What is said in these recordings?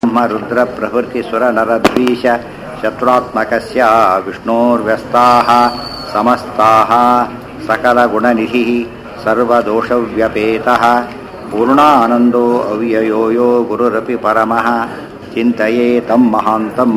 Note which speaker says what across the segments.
Speaker 1: ಬ್ರಹ್ಮ ರುದ್ರ ಪ್ರಭೃತಿ ಸುರ ನರದ್ವೀಶ ಶತ್ರುತ್ಮಕಸ್ಯ ವಿಷ್ಣೋರ್ವ್ಯಸ್ತಾಃ ಸಮಸ್ತಾಃ ಸಕಲಗುಣನಿಧಿಃ ಸರ್ವದೋಷವ್ಯಪೇತಃ ಪೂರ್ಣಾನಂದೋ ಅವ್ಯಯೋ ಯೋ ಗುರುರಪಿ ಪರಮಃ ಚಿಂತೆಯೇ ತಂ ಮಹಾಂತಂ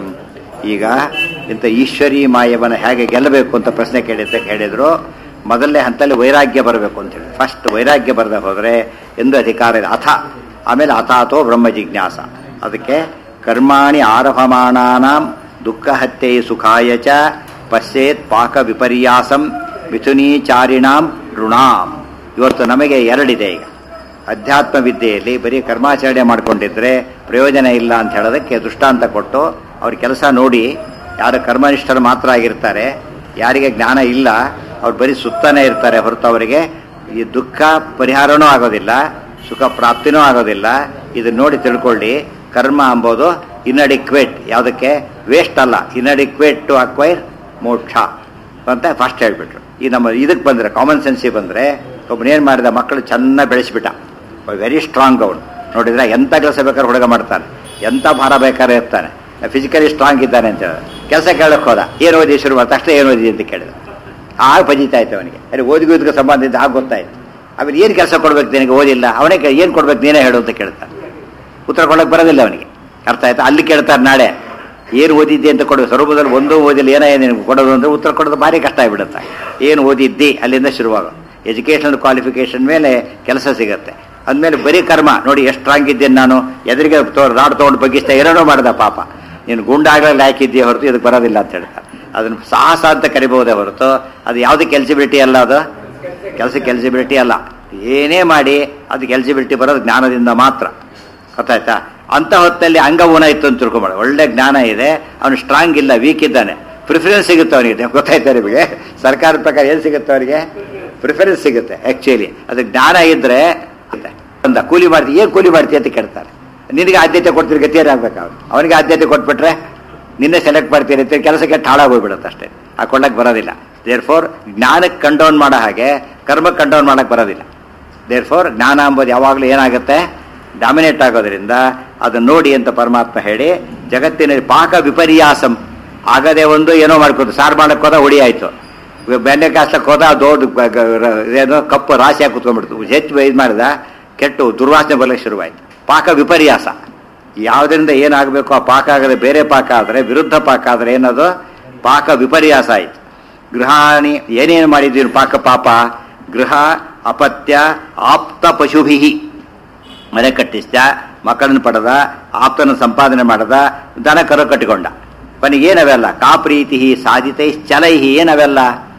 Speaker 1: ಈಗ ಇಂಥ ಈಶ್ವರಿ ಮಾಯವನ್ನು ಹೇಗೆ ಗೆಲ್ಲಬೇಕು ಅಂತ ಪ್ರಶ್ನೆ ಕೇಳಿದ್ದ ಕೇಳಿದ್ರು ಮೊದಲನೇ ಹಂತದಲ್ಲಿ ವೈರಾಗ್ಯ ಬರಬೇಕು ಅಂತೇಳಿ ಫಸ್ಟ್ ವೈರಾಗ್ಯ ಬರದೆ ಹೋದರೆ ಎಂದು ಅಧಿಕಾರ ಇಲ್ಲ ಅಥ ಆಮೇಲೆ ಅಥಾತೋ ಬ್ರಹ್ಮ ಜಿಜ್ಞಾಸ ಅದಕ್ಕೆ ಕರ್ಮಾಣಿ ಆರಭಮಾಣಾನಾಂ ದುಃಖ ಹತ್ಯೆ ಸುಖಾಯ ಚ ಪಶ್ಯೇತ್ ಪಾಕ ವಿಪರ್ಯಾಸಂ ಮಿಥುನೀಚಾರಿಣಾಂ ಋಣಾಂ ಇವತ್ತು ನಮಗೆ ಎರಡಿದೆ ಈಗ ಅಧ್ಯಾತ್ಮ ವಿದ್ಯೆಯಲ್ಲಿ ಬರೀ ಕರ್ಮಾಚರಣೆ ಮಾಡಿಕೊಂಡಿದ್ರೆ ಪ್ರಯೋಜನ ಇಲ್ಲ ಅಂತ ಹೇಳೋದಕ್ಕೆ ದೃಷ್ಟಾಂತ ಕೊಟ್ಟು ಅವ್ರ ಕೆಲಸ ನೋಡಿ ಯಾರು ಕರ್ಮನಿಷ್ಠರು ಮಾತ್ರ ಆಗಿರ್ತಾರೆ ಯಾರಿಗೆ ಜ್ಞಾನ ಇಲ್ಲ ಅವ್ರು ಬರೀ ಸುತ್ತಾನೆ ಇರ್ತಾರೆ ಹೊರತು ಅವರಿಗೆ ಈ ದುಃಖ ಪರಿಹಾರನೂ ಆಗೋದಿಲ್ಲ ಸುಖ ಪ್ರಾಪ್ತಿನೂ ಆಗೋದಿಲ್ಲ ಇದನ್ನ ನೋಡಿ ತಿಳ್ಕೊಳ್ಳಿ ಕರ್ಮ ಅಂಬೋದು ಇನ್ಅಡಿಕ್ವೇಟ್ ಯಾವುದಕ್ಕೆ ವೇಸ್ಟ್ ಅಲ್ಲ ಇನ್ಅಡಿಕ್ವೇಟ್ ಟು ಅಕ್ವೈರ್ ಮೋಕ್ಷ ಅಂತ ಫಸ್ಟ್ ಹೇಳ್ಬಿಟ್ರು ಈ ನಮ್ಮ ಇದಕ್ಕೆ ಬಂದರೆ ಕಾಮನ್ ಸೆನ್ಸಿಗೆ ಬಂದರೆ ಒಬ್ಬನೇನು ಮಾಡಿದ ಮಕ್ಕಳು ಚೆನ್ನಾಗಿ ಬೆಳೆಸಿಬಿಟ್ಟ ವೆರಿ ಸ್ಟ್ರಾಂಗ್ ಅವನು ನೋಡಿದ್ರೆ ಎಂಥ ಕೆಲಸ ಬೇಕಾದ್ರೆ ಹುಡುಗ ಮಾಡ್ತಾನೆ ಎಂಥ ಭಾರ ಬೇಕಾದ್ರೆ ಇರ್ತಾನೆ ಫಿಸಿಕಲಿ ಸ್ಟ್ರಾಂಗ್ ಇದ್ದಾನೆ ಅಂತ ಹೇಳಿದ ಕೆಲಸ ಕೇಳಕ್ಕೆ ಹೋದ ಏನು ಓದಿ ಶುರು ಮಾಡ್ತಾ ತಕ್ಷಣ ಏನು ಓದಿ ಅಂತ ಕೇಳಿದ ಆಗ ಪಜಿತಾ ಇತ್ತು ಅವನಿಗೆ ಅಲ್ಲಿ ಓದಿಗೋದಕ್ಕೆ ಸಂಬಂಧ ಇದ್ದು ಆಗ ಗೊತ್ತಾಯ್ತು ಆಮೇಲೆ ಏನು ಕೆಲಸ ಕೊಡ್ಬೇಕು ನಿನಗೆ ಓದಿಲ್ಲ ಅವನೇ ಏನು ಕೊಡ್ಬೇಕು ನೀನೇ ಹೇಳು ಅಂತ ಕೇಳ್ತಾನೆ ಉತ್ತರ ಕೊಡಕ್ಕೆ ಬರೋದಿಲ್ಲ ಅವನಿಗೆ ಅರ್ಥ ಆಯ್ತಾ ಅಲ್ಲಿ ಕೇಳ್ತಾರೆ ನಾಳೆ ಏನು ಓದಿದ್ದೆ ಅಂತ ಕೊಡೋದು ಸ್ವರೂಪದಲ್ಲಿ ಒಂದೂ ಓದಿಲ್ಲ ಏನೋ ನಿನಗೆ ಕೊಡೋದು ಅಂದರೆ ಉತ್ತರ ಕೊಡೋದು ಭಾರಿ ಕಷ್ಟ ಆಗಿಬಿಡುತ್ತೆ ಏನು ಓದಿದ್ದಿ ಅಲ್ಲಿಂದ ಶುರುವಾಗ ಎಜುಕೇಷನಲ್ ಕ್ವಾಲಿಫಿಕೇಷನ್ ಮೇಲೆ ಕೆಲಸ ಸಿಗುತ್ತೆ ಅಂದಮೇಲೆ ಬರೀ ಕರ್ಮ ನೋಡಿ ಎಷ್ಟು ಸ್ಟ್ರಾಂಗ್ ಇದ್ದೇನೆ ನಾನು ಎದುರಿಗೆ ತೋ ರಾಡ್ ತೊಗೊಂಡು ಬಗ್ಗಿಸ್ತಾ ಏನೇನೋ ಮಾಡ್ದ ಪಾಪ ನೀನು ಗುಂಡಾಗಲಿ ಹಾಕಿದ್ದೀಯ ಹೊರತು ಇದಕ್ಕೆ ಬರೋದಿಲ್ಲ ಅಂತ ಹೇಳ್ತಾರೆ ಅದನ್ನು ಸಾಹಸ ಅಂತ ಕರಿಬಹುದೇ ಹೊರತು ಅದು ಯಾವುದಕ್ಕೆ ಎಲಿಜಿಬಿಲಿಟಿ ಅಲ್ಲ ಅದು ಕೆಲಸಕ್ಕೆ ಎಲಿಜಿಬಿಲಿಟಿ ಅಲ್ಲ ಏನೇ ಮಾಡಿ ಅದಕ್ಕೆ ಎಲಿಜಿಬಿಲಿಟಿ ಬರೋದು ಜ್ಞಾನದಿಂದ ಮಾತ್ರ ಗೊತ್ತಾಯ್ತಾ ಅಂತ ಹೊತ್ತಲ್ಲಿ ಅಂಗ ಊನ ಇತ್ತು ಅಂತ ತಿಳ್ಕೊಂಬೇಡ ಒಳ್ಳೆ ಜ್ಞಾನ ಇದೆ ಅವನು ಸ್ಟ್ರಾಂಗ್ ಇಲ್ಲ ವೀಕ್ ಇದ್ದಾನೆ ಪ್ರಿಫರೆನ್ಸ್ ಸಿಗುತ್ತೆ ಅವನಿಗೆ ಗೊತ್ತಾಯ್ತಾ ನಿಮಗೆ ಸರ್ಕಾರದ ಪ್ರಕಾರ ಏನು ಸಿಗುತ್ತೆ ಅವನಿಗೆ ಪ್ರಿಫರೆನ್ಸ್ ಸಿಗುತ್ತೆ ಆ್ಯಕ್ಚುಲಿ ಅದು ಜ್ಞಾನ ಇದ್ದರೆ ಅಂದ ಕೂಲಿ ಮಾಡ್ತೀವಿ ಏನು ಕೂಲಿ ಮಾಡ್ತೀಯ ಅಂತ ಕೇಳ್ತಾರೆ ನಿನಗೆ ಆದ್ಯತೆ ಕೊಡ್ತೀರಿ ಗತಿ ಏನಾಗಬೇಕು ಅವನು ಅವನಿಗೆ ಆದ್ಯತೆ ಕೊಟ್ಬಿಟ್ರೆ ನಿನ್ನೆ ಸೆಲೆಕ್ಟ್ ಮಾಡ್ತೀರಿ ಅಂತ ಕೆಲಸಕ್ಕೆ ಹಾಳಾಗೋಗ್ಬಿಡುತ್ತೆ ಅಷ್ಟೇ ಆ ಕೊಳ್ಳಕ್ಕೆ ಬರೋದಿಲ್ಲ ದೇರ್ ಫೋರ್ ಜ್ಞಾನಕ್ಕೆ ಕಂಡೌನ್ ಮಾಡೋ ಹಾಗೆ ಕರ್ಮಕ್ಕೆ ಕಂಡೌನ್ ಮಾಡಕ್ಕೆ ಬರೋದಿಲ್ಲ ದೇರ್ ಫೋರ್ ಜ್ಞಾನ ಅಂಬೋದು ಯಾವಾಗಲೂ ಏನಾಗುತ್ತೆ ಡಾಮಿನೇಟ್ ಆಗೋದ್ರಿಂದ ಅದನ್ನು ನೋಡಿ ಅಂತ ಪರಮಾತ್ಮ ಹೇಳಿ ಜಗತ್ತಿನಲ್ಲಿ ಪಾಕ ವಿಪರ್ಯಾಸಂ ಆಗದೆ ಒಂದು ಏನೋ ಮಾಡ್ಕೋದು ಸಾರು ಮಾಡಕ್ಕೆ ಹೋದ ಹುಡಿ ಆಯಿತು ಬೆಣ್ಣೆ ಕಾಸ್ಲಕ್ಕೆ ಹೋದ ದೊಡ್ಡ ಏನೋ ಕಪ್ಪು ರಾಶಿ ಹಾಕಿ ಕುತ್ಕೊಂಡ್ಬಿಡ್ತು ಹೆಚ್ಚು ಇದು ಮಾಡಿದ ಕೆಟ್ಟು ದುರ್ವಾಸನೆ ಬರಲಿಕ್ಕೆ ಶುರುವಾಯಿತು ಪಾಕ ವಿಪರ್ಯಾಸ ಯಾವುದರಿಂದ ಏನಾಗಬೇಕು ಆ ಪಾಕ ಆಗದೆ ಬೇರೆ ಪಾಕ ಆದರೆ ವಿರುದ್ಧ ಪಾಕ ಆದರೆ ಏನದು ಪಾಕ ವಿಪರ್ಯಾಸ ಆಯಿತು ಗೃಹಾಣಿ ಏನೇನು ಮಾಡಿದ್ದೀವಿ ಪಾಕ ಪಾಪ ಗೃಹ ಅಪತ್ಯ ಆಪ್ತ ಪಶುಭಿ ಮನೆ ಕಟ್ಟಿಸ್ದ ಮಕ್ಕಳನ್ನು ಪಡೆದ ಆಪ್ತನ ಸಂಪಾದನೆ ಮಾಡದ ದನ ಕರು ಕಟ್ಟಿಕೊಂಡ ಕೊನೆಗೆ ಏನವೆಲ್ಲ ಕಾಪ್ರೀತಿ ಸಾಧಿತೈ ಚಲೈಹಿ ಏನವೆಲ್ಲ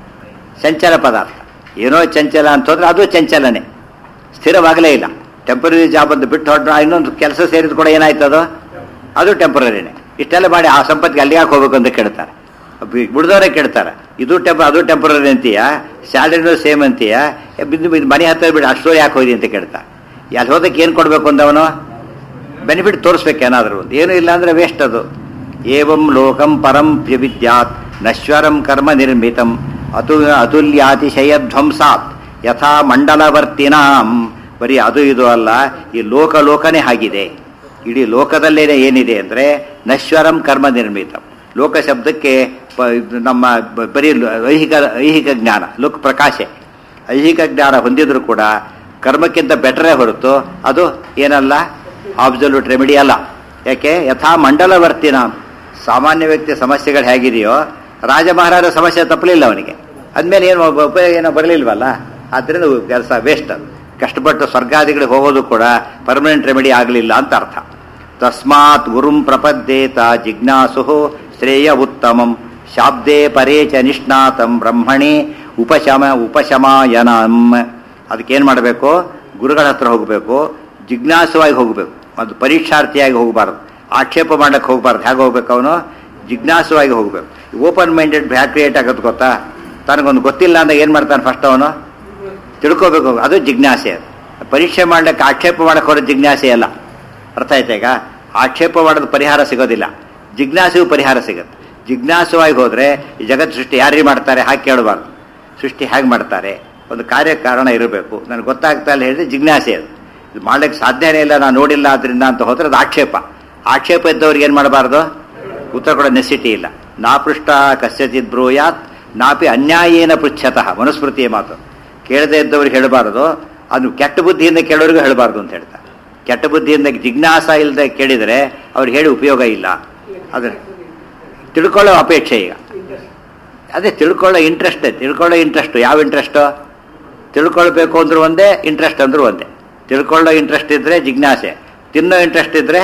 Speaker 1: ಚಂಚಲ ಪದಾರ್ಥ ಏನೋ ಚಂಚಲ ಅಂತಂದ್ರೆ ಅದು ಚಂಚಲನೆ ಸ್ಥಿರವಾಗಲೇ ಇಲ್ಲ ಟೆಂಪರರಿ ಜಾಬ್ ಅಂತ ಬಿಟ್ಟು ಹೊರಟ ಇನ್ನೊಂದು ಕೆಲಸ ಸೇರಿದ ಕೂಡ ಏನಾಯ್ತದು ಅದು ಟೆಂಪರರಿನೇ ಇಷ್ಟೆಲ್ಲ ಮಾಡಿ ಆ ಸಂಪತ್ತಿಗೆ ಅಲ್ಲಿ ಯಾಕೆ ಹೋಗ್ಬೇಕು ಅಂತ ಕೇಳ್ತಾರೆ ಬಿಡ್ದವರೇ ಕೇಳ್ತಾರೆ ಇದು ಟೆಂಪ ಅದು ಟೆಂಪರರಿ ಅಂತೀಯ ಸ್ಯಾಲರಿನೂ ಸೇಮ್ ಅಂತೀಯ ಬಿದ್ದು ಬಿದ್ದು ಮನೆ ಹತ್ತಿರ ಬಿಟ್ಟು ಅಷ್ಟು ಯಾಕೆ ಹೋಯ್ದಿ ಅಂತ ಕೇಳ್ತಾರೆ ಅಲ್ಲಿ ಹೋದಕ್ಕೆ ಏನು ಕೊಡಬೇಕು ಅಂದವನು ಬೆನಿಫಿಟ್ ತೋರಿಸ್ಬೇಕು ಏನಾದರೂ ಒಂದು ಏನೂ ಇಲ್ಲ ಅಂದರೆ ವೇಸ್ಟ್ ಅದು ಏವಂ ಲೋಕಂ ಪರಂ ವಿದ್ಯಾತ್ ನಶ್ವರಂ ಕರ್ಮ ನಿರ್ಮಿತಂ ಅತು ಅತುಲ್ಯಾತಿಶಯ ಧ್ವಂಸಾತ್ ಯಥಾ ಮಂಡಲವರ್ತಿನಾಂ ಬರೀ ಅದು ಇದು ಅಲ್ಲ ಈ ಲೋಕ ಲೋಕನೇ ಆಗಿದೆ ಇಡೀ ಲೋಕದಲ್ಲೇನೆ ಏನಿದೆ ಅಂದರೆ ನಶ್ವರಂ ಕರ್ಮ ನಿರ್ಮಿತಂ ಲೋಕ ಶಬ್ದಕ್ಕೆ ನಮ್ಮ ಬರೀ ಐಹಿಕ ಐಹಿಕ ಜ್ಞಾನ ಲೋಕ ಪ್ರಕಾಶೆ ಐಹಿಕ ಜ್ಞಾನ ಹೊಂದಿದ್ರು ಕೂಡ ಕರ್ಮಕ್ಕಿಂತ ಬೆಟರೇ ಹೊರತು ಅದು ಏನಲ್ಲ ಆಬ್ಸಲ್ಯೂಟ್ ರೆಮಿಡಿ ಅಲ್ಲ ಯಾಕೆ ಯಥಾ ಮಂಡಲವರ್ತಿನ ಸಾಮಾನ್ಯ ವ್ಯಕ್ತಿ ಸಮಸ್ಯೆಗಳು ಹೇಗಿದೆಯೋ ರಾಜ ಮಹಾರಾಜ ಸಮಸ್ಯೆ ತಪ್ಪಲಿಲ್ಲ ಅವನಿಗೆ ಅಂದಮೇಲೆ ಏನು ಉಪಯೋಗ ಏನೋ ಬರಲಿಲ್ವಲ್ಲ ಆದ್ದರಿಂದ ಕೆಲಸ ವೇಸ್ಟ್ ಅದು ಕಷ್ಟಪಟ್ಟು ಸ್ವರ್ಗಾದಿಗಳಿಗೆ ಹೋಗೋದು ಕೂಡ ಪರ್ಮನೆಂಟ್ ರೆಮಿಡಿ ಆಗಲಿಲ್ಲ ಅಂತ ಅರ್ಥ ತಸ್ಮಾತ್ ಗುರುಂ ಪ್ರಪದ್ದೇತ ಜಿಜ್ಞಾಸು ಶ್ರೇಯ ಉತ್ತಮಂ ಶಾಬ್ದೇ ಪರೇ ಚ ನಿಷ್ಣಾತಂ ಬ್ರಹ್ಮಣಿ ಉಪಶಮ ಉಪಶಮಾಯನಂ ಅದಕ್ಕೇನು ಮಾಡಬೇಕು ಗುರುಗಳ ಹತ್ರ ಹೋಗಬೇಕು ಜಿಜ್ಞಾಸುವಾಗಿ ಹೋಗಬೇಕು ಅದು ಪರೀಕ್ಷಾರ್ಥಿಯಾಗಿ ಹೋಗಬಾರ್ದು ಆಕ್ಷೇಪ ಮಾಡಕ್ಕೆ ಹೋಗಬಾರ್ದು ಹೇಗೆ ಹೋಗ್ಬೇಕು ಅವನು ಜಿಜ್ಞಾಸುವಾಗಿ ಹೋಗಬೇಕು ಓಪನ್ ಮೈಂಡೆಡ್ ಬ್ಯಾಕ್ ಕ್ರಿಯೇಟ್ ಆಗೋದು ಗೊತ್ತಾ ತನಗೊಂದು ಗೊತ್ತಿಲ್ಲ ಅಂದಾಗ ಏನು ಮಾಡ್ತಾನೆ ಫಸ್ಟ್ ಅವನು ತಿಳ್ಕೋಬೇಕು ಅದು ಜಿಜ್ಞಾಸೆ ಅದು ಪರೀಕ್ಷೆ ಮಾಡ್ಲಿಕ್ಕೆ ಆಕ್ಷೇಪ ಮಾಡಕ್ಕೆ ಹೋದ್ರೆ ಜಿಜ್ಞಾಸೆ ಅಲ್ಲ ಅರ್ಥ ಆಯ್ತಾ ಈಗ ಆಕ್ಷೇಪ ಮಾಡೋದು ಪರಿಹಾರ ಸಿಗೋದಿಲ್ಲ ಜಿಜ್ಞಾಸೆಗೂ ಪರಿಹಾರ ಸಿಗುತ್ತೆ ಜಿಜ್ಞಾಸುವಾಗಿ ಹೋದರೆ ಈ ಜಗತ್ ಸೃಷ್ಟಿ ಯಾರಿಗೆ ಮಾಡ್ತಾರೆ ಹಾಗೆ ಕೇಳಬಾರ್ದು ಸೃಷ್ಟಿ ಹೇಗೆ ಮಾಡ್ತಾರೆ ಒಂದು ಕಾರ್ಯ ಕಾರಣ ಇರಬೇಕು ನನಗೆ ಗೊತ್ತಾಗ್ತಾ ಇಲ್ಲ ಹೇಳಿದ್ರೆ ಜಿಜ್ಞಾಸೆ ಅದು ಇದು ಮಾಡ್ಲಿಕ್ಕೆ ಸಾಧ್ಯನೇ ಇಲ್ಲ ನಾನು ನೋಡಿಲ್ಲ ಅದರಿಂದ ಅಂತ ಹೋದ್ರೆ ಅದು ಆಕ್ಷೇಪ ಆಕ್ಷೇಪ ಇದ್ದವ್ರಿಗೆ ಏನು ಮಾಡಬಾರ್ದು ಉತ್ತರ ಕೊಡೋ ನೆಸಿಟಿ ಇಲ್ಲ ನಾ ಪೃಷ್ಟ ಕಸ್ಯಚಿತ್ ಬ್ರೂಯಾತ್ ನಾಪಿ ಅನ್ಯಾಯೇನ ಪೃಚ್ಛತಃ ಮನುಸ್ಮೃತಿಯ ಮಾತು ಕೇಳದೇ ಇದ್ದವ್ರಿಗೆ ಹೇಳಬಾರದು ಅದು ಕೆಟ್ಟ ಬುದ್ಧಿಯಿಂದ ಕೇಳೋರಿಗೂ ಹೇಳಬಾರ್ದು ಅಂತ ಹೇಳ್ತಾರೆ ಕೆಟ್ಟ ಬುದ್ಧಿಯಿಂದ ಜಿಜ್ಞಾಸ ಇಲ್ಲದೆ ಕೇಳಿದರೆ ಅವ್ರಿಗೆ ಹೇಳಿ ಉಪಯೋಗ ಇಲ್ಲ ಅದ್ರ ತಿಳ್ಕೊಳ್ಳೋ ಅಪೇಕ್ಷೆ ಈಗ ಅದೇ ತಿಳ್ಕೊಳ್ಳೋ ಇಂಟ್ರೆಸ್ಟ್ ತಿಳ್ಕೊಳ್ಳೋ ಇಂಟ್ರೆಸ್ಟ್ ಯಾವ ಇಂಟ್ರೆಸ್ಟು ತಿಳ್ಕೊಳ್ಬೇಕು ಅಂದ್ರೂ ಒಂದೇ ಇಂಟ್ರೆಸ್ಟ್ ಅಂದ್ರೂ ಒಂದೇ ತಿಳ್ಕೊಳ್ಳೋ ಇಂಟ್ರೆಸ್ಟ್ ಇದ್ರೆ ಜಿಜ್ಞಾಸೆ ತಿನ್ನೋ ಇಂಟ್ರೆಸ್ಟ್ ಇದ್ರೆ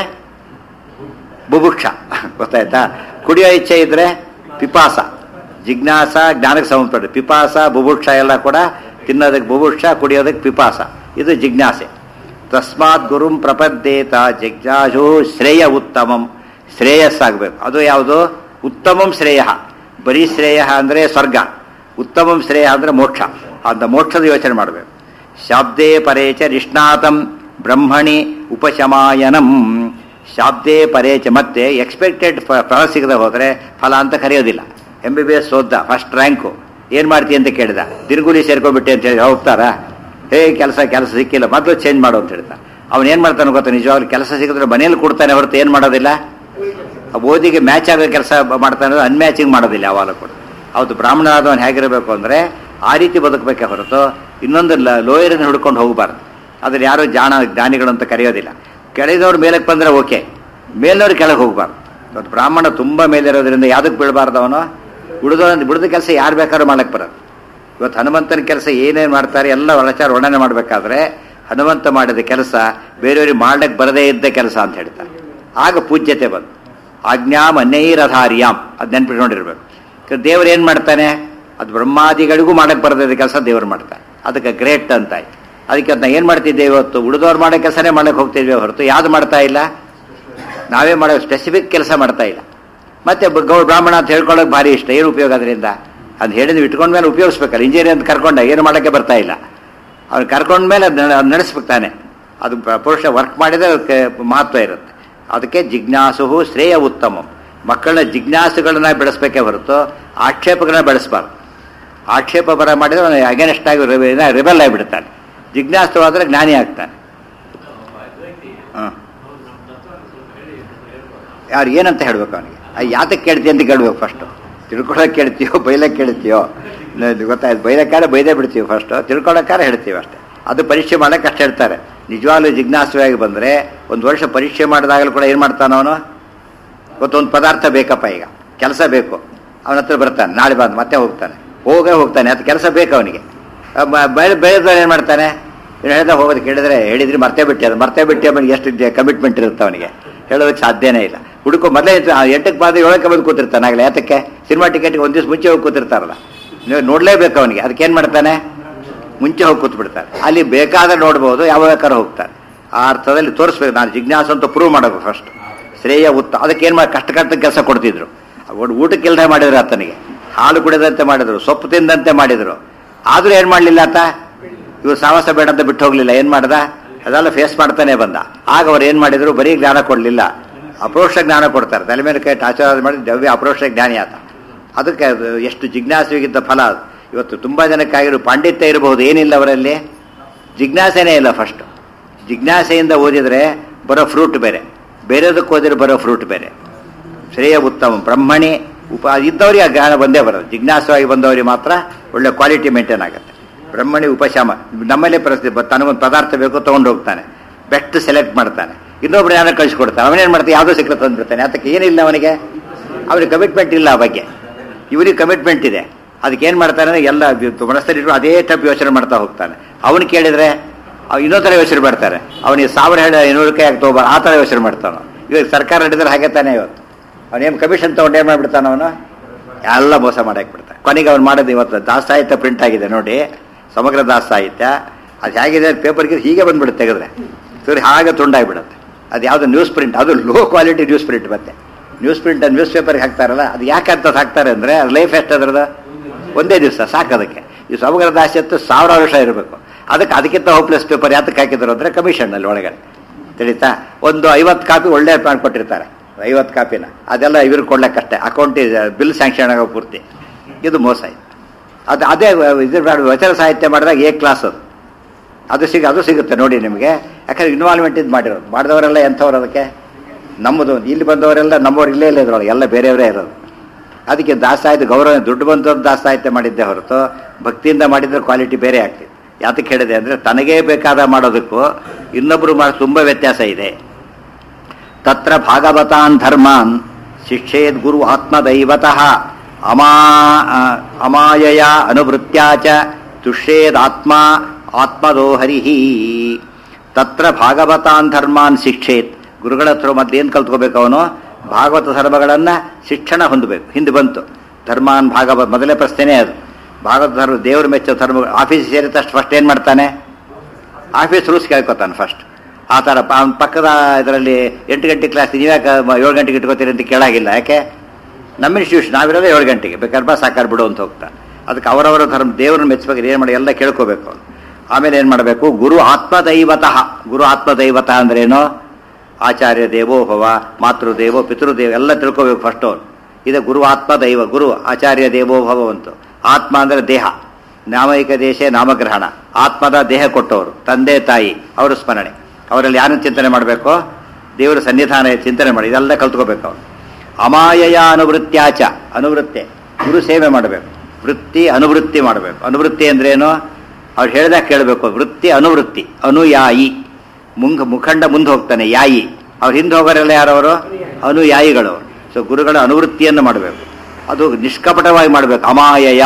Speaker 1: ಬುಭುಕ್ಷ ಗೊತ್ತಾಯ್ತಾ ಕುಡಿಯೋ ಇಚ್ಛೆ ಇದ್ರೆ ಪಿಪಾಸ ಜಿಜ್ಞಾಸ ಜ್ಞಾನಕ್ಕೆ ಸಂಬಂಧಪಟ್ಟ ಪಿಪಾಸ ಬುಭುಕ್ಷ ಎಲ್ಲ ಕೂಡ ತಿನ್ನೋದಕ್ಕೆ ಬುಭುಕ್ಷ ಕುಡಿಯೋದಕ್ಕೆ ಪಿಪಾಸ ಇದು ಜಿಜ್ಞಾಸೆ ತಸ್ಮಾತ್ ಗುರುಂ ಪ್ರಪದ್ದೇತ ಜಿಜ್ಞಾಸು ಶ್ರೇಯ ಉತ್ತಮಂ ಶ್ರೇಯಸ್ಸಾಗಬೇಕು ಅದು ಯಾವುದು ಉತ್ತಮಂ ಶ್ರೇಯ ಬರೀ ಶ್ರೇಯ ಅಂದರೆ ಸ್ವರ್ಗ ಉತ್ತಮಂ ಶ್ರೇಯ ಅಂದರೆ ಮೋಕ್ಷ ಅಂತ ಮೋಕ್ಷದ ಯೋಚನೆ ಮಾಡಬೇಕು ಶಾಬ್ದೇ ಪರೇಚ ನಿಷ್ಣಾತಂ ಬ್ರಹ್ಮಣಿ ಉಪಶಮಾಯನಂ ಶಾಬ್ದೇ ಪರೇಚ ಮತ್ತೆ ಎಕ್ಸ್ಪೆಕ್ಟೆಡ್ ಫಲ ಸಿಗದೆ ಹೋದರೆ ಫಲ ಅಂತ ಕರೆಯೋದಿಲ್ಲ ಎಂ ಬಿ ಬಿ ಎಸ್ ಓದ್ದ ಫಸ್ಟ್ ರ್ಯಾಂಕು ಏನು ಮಾಡ್ತೀಯ ಅಂತ ಕೇಳಿದ ದಿನಗೂಲಿ ಸೇರ್ಕೊಬಿಟ್ಟೆ ಅಂತ ಹೇಳಿ ಹೋಗ್ತಾರಾ ಹೇ ಕೆಲಸ ಕೆಲಸ ಸಿಕ್ಕಿಲ್ಲ ಮೊದಲು ಚೇಂಜ್ ಮಾಡು ಅಂತ ಹೇಳ್ತಾ ಅವನು ಏನು ಮಾಡ್ತಾನೆ ಗೊತ್ತಾ ನಿಜವಾಗ್ಲೂ ಕೆಲಸ ಸಿಕ್ಕಿದ್ರೆ ಮನೇಲಿ ಕೊಡ್ತಾನೆ ಹೊರತು ಏನು ಮಾಡೋದಿಲ್ಲ ಆ ಓದಿಗೆ ಮ್ಯಾಚ್ ಆಗೋ ಕೆಲಸ ಮಾಡ್ತಾನೆ ಅನ್ಮ್ಯಾಚಿಂಗ್ ಮಾಡೋದಿಲ್ಲ ಯಾವಾಗ ಕೂಡ ಅವತ್ತು ಬ್ರಾಹ್ಮಣ ಆದವನು ಹೇಗಿರಬೇಕು ಅಂದರೆ ಆ ರೀತಿ ಬದುಕಬೇಕೆ ಹೊರತು ಇನ್ನೊಂದು ಲೋಯರನ್ನು ಹುಡ್ಕೊಂಡು ಹೋಗಬಾರ್ದು ಅದ್ರ ಯಾರು ಜಾಣ ಜ್ಞಾನಿಗಳು ಅಂತ ಕರೆಯೋದಿಲ್ಲ ಕೆಳಗಿನವ್ರು ಮೇಲಕ್ಕೆ ಬಂದರೆ ಓಕೆ ಮೇಲಿನವ್ರು ಕೆಳಗೆ ಹೋಗಬಾರ್ದು ಇವತ್ತು ಬ್ರಾಹ್ಮಣ ತುಂಬ ಮೇಲಿರೋದ್ರಿಂದ ಯಾವುದಕ್ಕೆ ಬೀಳಬಾರ್ದು ಅವನು ಉಳಿದೋ ಬಿಡದ ಕೆಲಸ ಯಾರು ಬೇಕಾದ್ರೂ ಮಾಡಕ್ಕೆ ಬರೋದು ಇವತ್ತು ಹನುಮಂತನ ಕೆಲಸ ಏನೇನು ಮಾಡ್ತಾರೆ ಎಲ್ಲ ಒಳಚಾರ ವರ್ಣನೆ ಮಾಡಬೇಕಾದ್ರೆ ಹನುಮಂತ ಮಾಡಿದ ಕೆಲಸ ಬೇರೆಯವ್ರಿಗೆ ಮಾಡ್ಲಿಕ್ಕೆ ಬರದೇ ಇದ್ದ ಕೆಲಸ ಅಂತ ಹೇಳ್ತಾರೆ ಆಗ ಪೂಜ್ಯತೆ ಬಂತು ಆಜ್ಞಾಮ್ ಅನೈರಧಾರ್ಯಾಮ್ ಅದು ನೆನ್ಪಿಟ್ಕೊಂಡಿರ್ಬೇಕು ದೇವ್ರು ಏನು ಮಾಡ್ತಾನೆ ಅದು ಬ್ರಹ್ಮಾದಿಗಳಿಗೂ ಮಾಡಕ್ಕೆ ಬರದೇ ಕೆಲಸ ದೇವ್ರು ಮಾಡ್ತಾನೆ ಅದಕ್ಕೆ ಗ್ರೇಟ್ ಅಂತ ಆಯ್ತು ಅದಕ್ಕೆ ಅದನ್ನ ಏನು ಮಾಡ್ತಿದ್ದೇವೆ ಇವತ್ತು ಉಳಿದವ್ರು ಮಾಡೋ ಕೆಲಸನೇ ಮಾಡಕ್ಕೆ ಹೋಗ್ತಿದ್ವಿ ಹೊರತು ಯಾವುದು ಮಾಡ್ತಾ ಇಲ್ಲ ನಾವೇ ಮಾಡೋ ಸ್ಪೆಸಿಫಿಕ್ ಕೆಲಸ ಮಾಡ್ತಾ ಇಲ್ಲ ಮತ್ತೆ ಬ- ಗೌ ಬ್ರಾಹ್ಮಣ ಅಂತ ಹೇಳ್ಕೊಳ್ಳೋಕೆ ಭಾರಿ ಇಷ್ಟ ಏನು ಉಪಯೋಗ ಅದರಿಂದ ಅದು ಹೇಳಿದ್ವಿ ಇಟ್ಕೊಂಡ ಮೇಲೆ ಉಪಯೋಗಿಸ್ಬೇಕಲ್ಲ ಇಂಜಿನಿಯರ್ ಅಂತ ಕರ್ಕೊಂಡ ಏನು ಮಾಡೋಕ್ಕೆ ಬರ್ತಾ ಇಲ್ಲ ಅವ್ನು ಕರ್ಕೊಂಡ ಮೇಲೆ ಅದು ನಡೆಸ್ಬೇಕು ತಾನೆ ಅದು ಪ- ಪುರುಷ ವರ್ಕ್ ಮಾಡಿದರೆ ಅದಕ್ಕೆ ಮಹತ್ವ ಇರುತ್ತೆ ಅದಕ್ಕೆ ಜಿಜ್ಞಾಸು ಶ್ರೇಯ ಉತ್ತಮ ಮಕ್ಕಳನ್ನ ಜಿಜ್ಞಾಸುಗಳನ್ನ ಬೆಳೆಸ್ಬೇಕೇ ಹೊರತು ಆಕ್ಷೇಪಗಳನ್ನ ಬೆಳೆಸಬಾರ್ದು ಆಕ್ಷೇಪ ಬರ ಮಾಡಿದ್ರೆ ಅವನು ಅಗೇನೆಸ್ಟ್ ಆಗಿ ರಿಬೆಲ್ ಆಗಿಬಿಡ್ತಾನೆ ಜಿಜ್ಞಾಸುವಾದರೆ ಜ್ಞಾನಿ ಆಗ್ತಾನೆ ಹಾಂ ಯಾರು ಏನಂತ ಹೇಳ್ಬೇಕು ಅವನಿಗೆ ಯಾತಕ್ಕೆ ಕೇಳ್ತೀಯ ಅಂತ ಕೇಳ್ಬೇಕು ಫಸ್ಟು ತಿಳ್ಕೊಳಕ್ಕೆ ಕೇಳ್ತೀಯೋ ಬೈಲಕ್ಕೆ ಕೇಳ್ತೀಯೋ ನ- ಗೊತ್ತಾಯ್ತು ಬೈಲಕ್ಕಾರ ಬೈದೇ ಬಿಡ್ತೀವಿ ಫಸ್ಟು ತಿಳ್ಕೊಳಕ್ಕಾರ ಹೇಳ್ತೀವಿ ಅಷ್ಟೇ ಅದು ಪರೀಕ್ಷೆ ಮಾಡಕ್ಕೆ ಅಷ್ಟು ಹೇಳ್ತಾರೆ ನಿಜವಾಗ್ಲೂ ಜಿಜ್ಞಾಸುವಾಗಿ ಬಂದರೆ ಒಂದು ವರ್ಷ ಪರೀಕ್ಷೆ ಮಾಡಿದಾಗಲೂ ಕೂಡ ಏನು ಮಾಡ್ತಾನ ಅವನು ಗೊತ್ತೊಂದು ಪದಾರ್ಥ ಬೇಕಪ್ಪ ಈಗ ಕೆಲಸ ಬೇಕು ಅವನ ಹತ್ರ ಬರ್ತಾನೆ ನಾಳೆ ಬಂದು ಮತ್ತೆ ಹೋಗ್ತಾನೆ ಹೋಗೇ ಹೋಗ್ತಾನೆ ಅದು ಕೆಲಸ ಬೇಕು ಅವನಿಗೆ ಬೆಳೆ ಬೆಳೆದವ್ರು ಏನು ಮಾಡ್ತಾನೆ ಇವ್ನು ಹೇಳ್ದ ಹೋಗೋದು ಕೇಳಿದ್ರೆ ಹೇಳಿದ್ರಿ ಮರ್ತೇ ಬಿಟ್ಟೆ ಅದು ಮರ್ತೇ ಬಿಟ್ಟೆ ಅವನಿಗೆ ಎಷ್ಟು ಕಮಿಟ್ಮೆಂಟ್ ಇರುತ್ತೆ ಅವನಿಗೆ ಹೇಳೋದಕ್ಕೆ ಸಾಧ್ಯನೇ ಇಲ್ಲ ಹುಡುಕೋ ಮೊದಲೇ ಇತ್ತು, ಆ ಎಂಟಕ್ಕೆ ಬಾದ ಏಳಕ್ಕೆ ಬಂದು ಕೂತಿರ್ತಾನೆ ಆಗಲೇ ಯಾತಕ್ಕೆ ಸಿನಿಮಾ ಟಿಕೆಟ್ಗೆ ಒಂದು ದಿವಸ ಮುಂಚೆ ಹೋಗಿ ಕೂತಿರ್ತಾರಲ್ಲ ನೀವು ನೋಡಲೇಬೇಕು ಅವನಿಗೆ ಅದಕ್ಕೆ ಏನು ಮಾಡ್ತಾನೆ ಮುಂಚೆ ಹೋಗಿ ಕೂತ್ಬಿಡ್ತಾರೆ ಅಲ್ಲಿ ಬೇಕಾದ್ರೆ ನೋಡ್ಬೋದು ಯಾವ ಬೇಕಾದ್ರೆ ಹೋಗ್ತಾರೆ ಆ ಅರ್ಥದಲ್ಲಿ ತೋರಿಸ್ಬೇಕು ನಾನು ಜಿಜ್ಞಾಸ ಅಂತ ಪ್ರೂವ್ ಮಾಡಬೇಕು ಫಸ್ಟ್ ಶ್ರೇಯ ಉತ್ತ ಅದಕ್ಕೆ ಏನು ಮಾಡಿ ಕಷ್ಟ ಕಷ್ಟ ಕೆಲಸ ಕೊಡ್ತಿದ್ರು ಅವ್ರು ಊಟಕ್ಕೆ ಇಲ್ಲದೆ ಮಾಡಿದ್ರು ಆತನಿಗೆ ಹಾಲು ಕುಡಿದಂತೆ ಮಾಡಿದ್ರು ಸೊಪ್ಪು ತಿಂದಂತೆ ಮಾಡಿದ್ರು ಆದರೂ ಏನು ಮಾಡಲಿಲ್ಲ ಆತ ಇವ್ರು ಸಾಹಸ ಬೇಡ ಅಂತ ಬಿಟ್ಟು ಹೋಗ್ಲಿಲ್ಲ ಏನು ಮಾಡ್ದ ಅದೆಲ್ಲ ಫೇಸ್ ಮಾಡ್ತಾನೆ ಬಂದ ಆಗ ಅವ್ರು ಏನು ಮಾಡಿದ್ರು ಬರೀ ಜ್ಞಾನ ಕೊಡಲಿಲ್ಲ ಅಪ್ರೋಕ್ಷ ಜ್ಞಾನ ಕೊಡ್ತಾರೆ ತಲೆ ಮೇಲೆ ಕೈ ಆಚಾರ ಮಾಡಿ ದವ್ಯ ಅಪ್ರೋಕ್ಷ ಜ್ಞಾನಿ ಆತ ಅದಕ್ಕೆ ಅದು ಎಷ್ಟು ಜಿಜ್ಞಾಸೆಗಿದ್ದ ಫಲ ಅದು ಇವತ್ತು ತುಂಬ ಜನಕ್ಕಾಗಿರೋ ಪಾಂಡಿತ್ಯ ಇರಬಹುದು ಏನಿಲ್ಲ ಅವರಲ್ಲಿ ಜಿಜ್ಞಾಸೆನೇ ಇಲ್ಲ ಫಸ್ಟ್ ಜಿಜ್ಞಾಸೆಯಿಂದ ಓದಿದರೆ ಬರೋ ಫ್ರೂಟ್ ಬೇರೆ ಬೇರೆದಕ್ಕೆ ಓದಿದ್ರೆ ಬರೋ ಫ್ರೂಟ್ ಬೇರೆ ಶ್ರೇಯ ಉತ್ತಮ ಬ್ರಹ್ಮಣಿ ಉಪ ಇದ್ದವ್ರಿಗೆ ಆ ಜ್ಞಾನ ಬಂದೇ ಬರೋದು ಜಿಜ್ಞಾಸವಾಗಿ ಬಂದವರಿಗೆ ಮಾತ್ರ ಒಳ್ಳೆ ಕ್ವಾಲಿಟಿ ಮೇಂಟೈನ್ ಆಗುತ್ತೆ ಬ್ರಹ್ಮಣಿ ಉಪಶಮ ನಮ್ಮಲ್ಲೇ ಪರಿಸ್ಥಿತಿ ಬ- ತನಗೊಂದು ಪದಾರ್ಥ ಬೇಕು ತೊಗೊಂಡು ಹೋಗ್ತಾನೆ ಬೆಸ್ಟ್ ಸೆಲೆಕ್ಟ್ ಮಾಡ್ತಾನೆ ಇನ್ನೊಬ್ರು ಯಾರೋ ಕಳಿಸ್ಕೊಡ್ತಾನೆ ಅವನೇನು ಮಾಡ್ತಾನೆ ಯಾವುದೋ ಸಿಕ್ಕರೆ ತಂದ್ಬಿಡ್ತಾನೆ ಅದಕ್ಕೆ ಏನಿಲ್ಲ ಅವನಿಗೆ ಅವನಿಗೆ ಕಮಿಟ್ಮೆಂಟ್ ಇಲ್ಲ ಆ ಬಗ್ಗೆ ಇವನಿಗೆ ಕಮಿಟ್ಮೆಂಟ್ ಇದೆ ಅದಕ್ಕೆ ಏನು ಮಾಡ್ತಾನೆ ಅಂದ್ರೆ ಎಲ್ಲ ಮನಸ್ಸಲ್ಲಿ ಅದೇ ಟೈಪ್ ಯೋಚನೆ ಮಾಡ್ತಾ ಹೋಗ್ತಾನೆ ಅವನು ಕೇಳಿದ್ರೆ ಅವ್ ಇನ್ನೊಂದು ಥರ ಯೋಚನೆ ಮಾಡ್ತಾರೆ ಅವನಿಗೆ ಸಾವಿರ ಹೇಳ ಇನ್ನೂರು ಕೈ ಆಗ್ತಾ ಹೋಗ್ಬಾರ ಆ ಥರ ಯೋಚನೆ ಮಾಡ್ತಾನೆ ಇವಾಗ ಸರ್ಕಾರ ಹಿಡಿದ್ರೆ ಹಾಗೆ ತಾನೇ ಇವತ್ತು ಅವನೇನು ಕಮಿಷನ್ ತೊಗೊಂಡು ಏನು ಮಾಡ್ಬಿಡ್ತಾನೆ ಅವನು ಎಲ್ಲ ಮೋಸ ಮಾಡಕ್ಕೆ ಬಿಡ್ತಾನೆ ಕೊನೆಗೆ ಅವ್ನು ಮಾಡೋದು ಇವತ್ತು ದಾಸ ಸಾಹಿತ್ಯ ಪ್ರಿಂಟ್ ಆಗಿದೆ ನೋಡಿ ಸಮಗ್ರ ದಾಸ ಸಾಹಿತ್ಯ ಅದು ಹೇಗಿದೆ ಪೇಪರ್ಗೆ ಹೀಗೆ ಬಂದ್ಬಿಡುತ್ತೆ ತೆಗೆದ್ರೆ ಸರಿ ಹಾಗೆ ತುಂಡಾಗ್ಬಿಡುತ್ತೆ ಅದು ಯಾವುದು ನ್ಯೂಸ್ ಪ್ರಿಂಟ್ ಅದು ಲೋ ಕ್ವಾಲಿಟಿ ನ್ಯೂಸ್ ಪ್ರಿಂಟ್ ಮತ್ತೆ ನ್ಯೂಸ್ ಪ್ರಿಂಟ್ ನ್ಯೂಸ್ ಪೇಪರ್ಗೆ ಹಾಕ್ತಾರಲ್ಲ ಅದು ಯಾಕೆ ಅಂತ ಹಾಕ್ತಾರೆ ಅಂದರೆ ಅದು ಲೈಫ್ ಎಷ್ಟು ಅದರದ ಒಂದೇ ದಿವಸ ಸಾಕು ಅದಕ್ಕೆ ಈ ಸಮಗ್ರ ದಾಸ್ಯತ್ತು ಸಾವಿರಾರು ವರ್ಷ ಇರಬೇಕು ಅದಕ್ಕೆ ಅದಕ್ಕಿಂತ ಹೋಪ್ಲೆಸ್ ಪೇಪರ್ ಯಾತಕ್ಕೆ ಹಾಕಿದ್ರು ಅಂದರೆ ಕಮಿಷನ್ನಲ್ಲಿ ಒಳಗಡೆ ತಿಳಿತಾ ಒಂದು ಐವತ್ತು ಕಾಪಿ ಒಳ್ಳೆ ಕೊಟ್ಟಿರ್ತಾರೆ ಐವತ್ತು ಕಾಪಿನ ಅದೆಲ್ಲ ಇವ್ರಿಗೆ ಕೊಡ್ಲಿಕ್ಕಷ್ಟೇ ಅಕೌಂಟ್ ಬಿಲ್ ಸ್ಯಾಂಕ್ಷನ್ ಆಗೋ ಪೂರ್ತಿ ಇದು ಮೋಸ ಇದೆ ಅದು ಅದೇ ಇದ್ರ ಬೇಡ ವಚನ ಸಾಹಿತ್ಯ ಮಾಡಿದಾಗ ಎ ಕ್ಲಾಸ್ ಅದು ಅದು ಸಿಗ ಅದು ಸಿಗುತ್ತೆ ನೋಡಿ ನಿಮಗೆ ಯಾಕಂದ್ರೆ ಇನ್ವಾಲ್ವ್ಮೆಂಟ್ ಇದು ಮಾಡಿರೋದು ಮಾಡಿದವರೆಲ್ಲ ಎಂಥವ್ರು ಅದಕ್ಕೆ ನಮ್ಮದು ಇಲ್ಲಿ ಬಂದವರೆಲ್ಲ ನಮ್ಮವ್ರು ಇಲ್ಲೇ ಇಲ್ಲ ಇದ್ರೊಳಗೆ ಎಲ್ಲ ಬೇರೆಯವರೇ ಇರೋದು ಅದಕ್ಕೆ ದಾಸಾಹಿತ್ಯ ಗೌರವ ದುಡ್ಡು ಬಂದವ್ರು ದಾಸಾಹಿತ್ಯ ಮಾಡಿದ್ದೆ ಹೊರತು ಭಕ್ತಿಯಿಂದ ಮಾಡಿದ್ರೆ ಕ್ವಾಲಿಟಿ ಬೇರೆ ಆಗ್ತಿತ್ತು ಯಾತಕ್ಕೆ ಹೇಳಿದೆ ಅಂದರೆ ತನಗೇ ಬೇಕಾದ ಮಾಡೋದಕ್ಕೂ ಇನ್ನೊಬ್ಬರು ಮಾಡೋ ತುಂಬ ವ್ಯತ್ಯಾಸ ಇದೆ ತತ್ರ ಭಾಗವತಾನ್ ಧರ್ಮಾನ್ ಶಿಕ್ಷೇದ್ ಗುರು ಆತ್ಮದೈವತಃ ಅಮಾ ಅಮಾಯಯ ಅನುವೃತ್ತ್ಯಾ ಚ ತುಷ್ಯೇದಾತ್ಮ ಆತ್ಮದೋ ಹರಿಹಿ ತತ್ರ ಭಾಗವತಾನ್ ಧರ್ಮಾನ್ ಶಿಕ್ಷೇತ್ ಗುರುಗಳ ಹತ್ರ ಮತ್ತೆ ಏನು ಕಲ್ತ್ಕೋಬೇಕು ಅವನು ಭಾಗವತ ಧರ್ಮಗಳನ್ನ ಶಿಕ್ಷಣ ಹೊಂದಬೇಕು ಹಿಂದೆ ಬಂತು ಧರ್ಮಾನ್ ಭಾಗವತ ಮೊದಲೇ ಪ್ರಶ್ನೆನೇ ಅದು ಭಾಗವತ ಧರ್ಮ ದೇವರು ಮೆಚ್ಚೋ ಧರ್ಮ ಆಫೀಸ್ ಸೇರಿದ ತಕ್ಷಣ ಫಸ್ಟ್ ಏನು ಮಾಡ್ತಾನೆ ಆಫೀಸ್ ರೂಲ್ಸ್ ಕೇಳ್ಕೊತಾನೆ ಫಸ್ಟ್ ಆ ಥರ ಪ- ಅವ್ನ್ ಪಕ್ಕದ ಇದರಲ್ಲಿ ಎಂಟು ಗಂಟೆ ಕ್ಲಾಸ್ ನೀವ್ಯಾಕೆ ಏಳು ಗಂಟೆಗೆ ಇಟ್ಕೋತೀರಿ ಅಂತ ಕೇಳಾಗಿಲ್ಲ ಯಾಕೆ ನಮ್ಮ ಇನ್ಸ್ಟಿಟ್ಯೂಷನ್ ನಾವಿರೋದೇ ಏಳು ಗಂಟೆಗೆ ಬೇಕಾದ್ರೆ ಬಾ ಸಾಕಾರ ಬಿಡು ಅಂತ ಹೋಗ್ತಾನೆ ಅದಕ್ಕೆ ಅವರವರ ಧರ್ಮ ದೇವ್ರನ್ನ ಮೆಚ್ಚಬೇಕು ಏನು ಮಾಡಿ ಎಲ್ಲ ಕೇಳ್ಕೋಬೇಕು ಅವ್ನು ಆಮೇಲೆ ಏನು ಮಾಡಬೇಕು ಗುರು ಆತ್ಮದೈವತಃ ಗುರು ಆತ್ಮದೈವತ ಅಂದ್ರೇನು ಆಚಾರ್ಯ ದೇವೋಭವ ಮಾತೃದೇವೋ ಪಿತೃದೇವ ಎಲ್ಲ ತಿಳ್ಕೋಬೇಕು ಫಸ್ಟ್ ಅವ್ರು ಇದು ಗುರು ಆತ್ಮ ದೈವ ಗುರು ಆಚಾರ್ಯ ದೇವೋಭವ ಅಂತು ಆತ್ಮ ಅಂದರೆ ದೇಹ ನಾಮೈಕ ದೇಶ ನಾಮಗ್ರಹಣ ಆತ್ಮದ ದೇಹ ಕೊಟ್ಟವರು ತಂದೆ ತಾಯಿ ಅವರ ಸ್ಮರಣೆ ಅವರಲ್ಲಿ ಯಾರನ್ನು ಚಿಂತನೆ ಮಾಡಬೇಕು ದೇವರ ಸನ್ನಿಧಾನ ಚಿಂತನೆ ಮಾಡಿ ಇದೆಲ್ಲ ಕಲ್ತ್ಕೋಬೇಕು ಅವರು ಅಮಾಯಯ ಅನುವೃತ್ತ್ಯಾಚ ಅನುವೃತ್ತಿ ಗುರು ಸೇವೆ ಮಾಡಬೇಕು ವೃತ್ತಿ ಅನುವೃತ್ತಿ ಮಾಡಬೇಕು ಅನುವೃತ್ತಿ ಅಂದ್ರೇನು ಅವ್ರು ಹೇಳ್ದಾಗ ಕೇಳಬೇಕು ವೃತ್ತಿ ಅನುವೃತ್ತಿ ಅನುಯಾಯಿ ಮುಂಗ ಮುಖಂಡ ಮುಂದೆ ಹೋಗ್ತಾನೆ ಯಾಯಿ ಅವ್ರು ಹಿಂದೆ ಹೋಗೋರೆಲ್ಲ ಯಾರವರು ಅನುಯಾಯಿಗಳವರು ಸೊ ಗುರುಗಳ ಅನುವೃತ್ತಿಯನ್ನು ಮಾಡಬೇಕು ಅದು ನಿಷ್ಕಪಟವಾಗಿ ಮಾಡಬೇಕು ಅಮಾಯಯ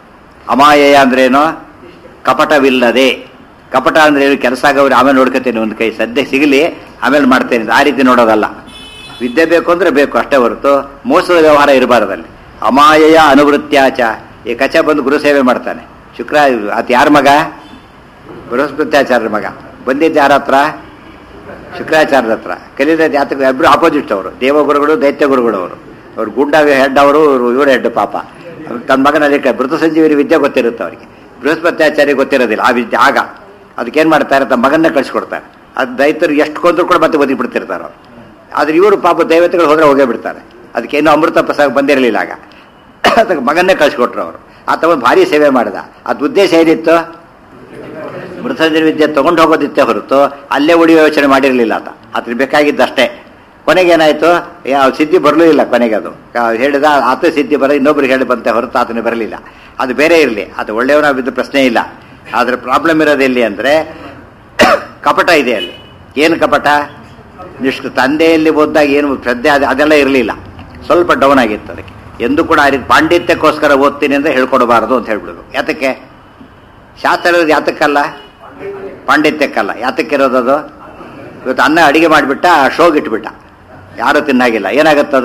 Speaker 1: ಅಮಾಯಯ ಅಂದ್ರೇನು ಕಪಟವಿಲ್ಲದೆ ಕಪಟ ಅಂದ್ರೆ ಏನು ಕೆಲಸ ಆಗೋರು ಆಮೇಲೆ ನೋಡ್ಕೊತೇನೆ ಒಂದು ಕೈ ಸದ್ಯ ಸಿಗಲಿ ಆಮೇಲೆ ಮಾಡ್ತೇನೆ ಆ ರೀತಿ ನೋಡೋದಲ್ಲ ವಿದ್ಯೆ ಬೇಕು ಅಂದ್ರೆ ಬೇಕು ಅಷ್ಟೇ ಹೊರತು ಮೋಸದ ವ್ಯವಹಾರ ಇರಬಾರದಲ್ಲಿ ಅಮಾಯಯ ಅನುವೃತ್ತ್ಯಾಚ ಈ ಕಚ ಬಂದು ಗುರು ಸೇವೆ ಮಾಡ್ತಾನೆ ಶುಕ್ರ ಆತ ಯಾರ ಮಗ ಬೃಹಸ್ಪತ್ಯಾಚಾರ್ಯರ ಮಗ ಬಂದಿದ್ದ ಯಾರ ಹತ್ರ ಶುಕ್ರಾಚಾರ್ಯರ ಹತ್ರ ಕಲಿದ ಜಾತಕ ಇಬ್ರು ಆಪೋಸಿಟ್ ಅವರು ದೇವಗುರುಗಳು ದೈತ್ಯ ಗುರುಗಳು ಅವರು ಅವ್ರು ಗುಂಡ ಹೆಡ್ ಅವರು ಇವರು ಹೆಡ್ ಪಾಪ ಅವ್ರು ತನ್ನ ಮಗನಲ್ಲಿ ಮೃತ ಸಂಜೀವಿನಿ ವಿದ್ಯೆ ಗೊತ್ತಿರುತ್ತೆ ಅವರಿಗೆ ಬೃಹಸ್ಪತ್ಯಾಚಾರ್ಯ ಗೊತ್ತಿರೋದಿಲ್ಲ ಆ ವಿದ್ಯೆ ಆಗ ಅದಕ್ಕೇನು ಮಾಡ್ತಾರೆ ತಮ್ಮ ಮಗನ್ನ ಕಳಿಸ್ಕೊಡ್ತಾರೆ ಅದು ದೈತ್ಯರು ಎಷ್ಟು ಕೊಂದ್ರು ಕೂಡ ಮತ್ತೆ ಬದುಕಿ ಬಿಡ್ತಿರ್ತಾರೆ ಅವ್ರು ಆದ್ರೆ ಇವರು ಪಾಪ ದೇವತೆಗಳು ಹೋದ್ರೆ ಹೋಗೇ ಬಿಡ್ತಾರೆ ಅದಕ್ಕೇನು ಅಮೃತ ಪ್ರಸಾದ ಬಂದಿರಲಿಲ್ಲ ಆಗ ಅದಕ್ಕೆ ಮಗನ್ನೇ ಕಳಿಸ್ಕೊಟ್ರು ಅವರು ಆತ ಒಂದು ಭಾರಿ ಸೇವೆ ಮಾಡಿದ ಅದ್ ಉದ್ದೇಶ ಏನಿತ್ತು ಮೃತಂಜನ ವಿದ್ಯೆ ತಗೊಂಡು ಹೋಗೋದಿತ್ತೆ ಹೊರತು ಅಲ್ಲೇ ಉಳಿಯೋ ಯೋಚನೆ ಮಾಡಿರಲಿಲ್ಲ ಆತ ಅದ್ರ ಬೇಕಾಗಿದ್ದಷ್ಟೇ ಕೊನೆಗೇನಾಯ್ತು ಯಾವ ಸಿದ್ಧಿ ಬರಲೂ ಇಲ್ಲ ಕೊನೆಗೆ ಅದು ಆ, ಹೇಳಿದ ಆತ ಸಿದ್ಧಿ ಬರ ಇನ್ನೊಬ್ರಿಗೆ ಹೇಳಿ ಬಂತೆ ಹೊರತು ಆತನ ಬರಲಿಲ್ಲ ಅದು ಬೇರೆ ಇರಲಿ ಅದು ಒಳ್ಳೆಯವನ ಬಿದ್ದ ಪ್ರಶ್ನೆ ಇಲ್ಲ ಆದ್ರೆ ಪ್ರಾಬ್ಲಮ್ ಇರೋದು ಎಲ್ಲಿ ಅಂದ್ರೆ ಕಪಟ ಇದೆ ಅಲ್ಲಿ ಏನು ಕಪಟ ನಿಷ್ಠ ತಂದೆಯಲ್ಲಿ ಓದಿದಾಗ ಏನು ಶ್ರದ್ಧೆ ಅದು ಅದೆಲ್ಲ ಇರಲಿಲ್ಲ ಸ್ವಲ್ಪ ಡೌನ್ ಆಗಿತ್ತು ಅದಕ್ಕೆ ಎಂದು ಕೂಡ ಆ ರೀತಿ ಪಾಂಡಿತ್ಯಕ್ಕೋಸ್ಕರ ಓದ್ತೀನಿ ಅಂತ ಹೇಳ್ಕೊಡಬಾರದು ಅಂತ ಹೇಳ್ಬಿಡೋದು ಯಾತಕ್ಕೆ ಶಾಸ್ತ್ರ ಇರೋದು ಯಾತಕ್ಕಲ್ಲ ಪಾಂಡಿತ್ಯಕ್ಕಲ್ಲ ಯಾತಕ್ಕಿರೋದದು ಇವತ್ತು ಅನ್ನ ಅಡಿಗೆ ಮಾಡಿಬಿಟ್ಟ ಶೋಗ್ ಇಟ್ಬಿಟ್ಟ ಯಾರು ತಿನ್ನಾಗಿಲ್ಲ ಏನಾಗುತ್ತದು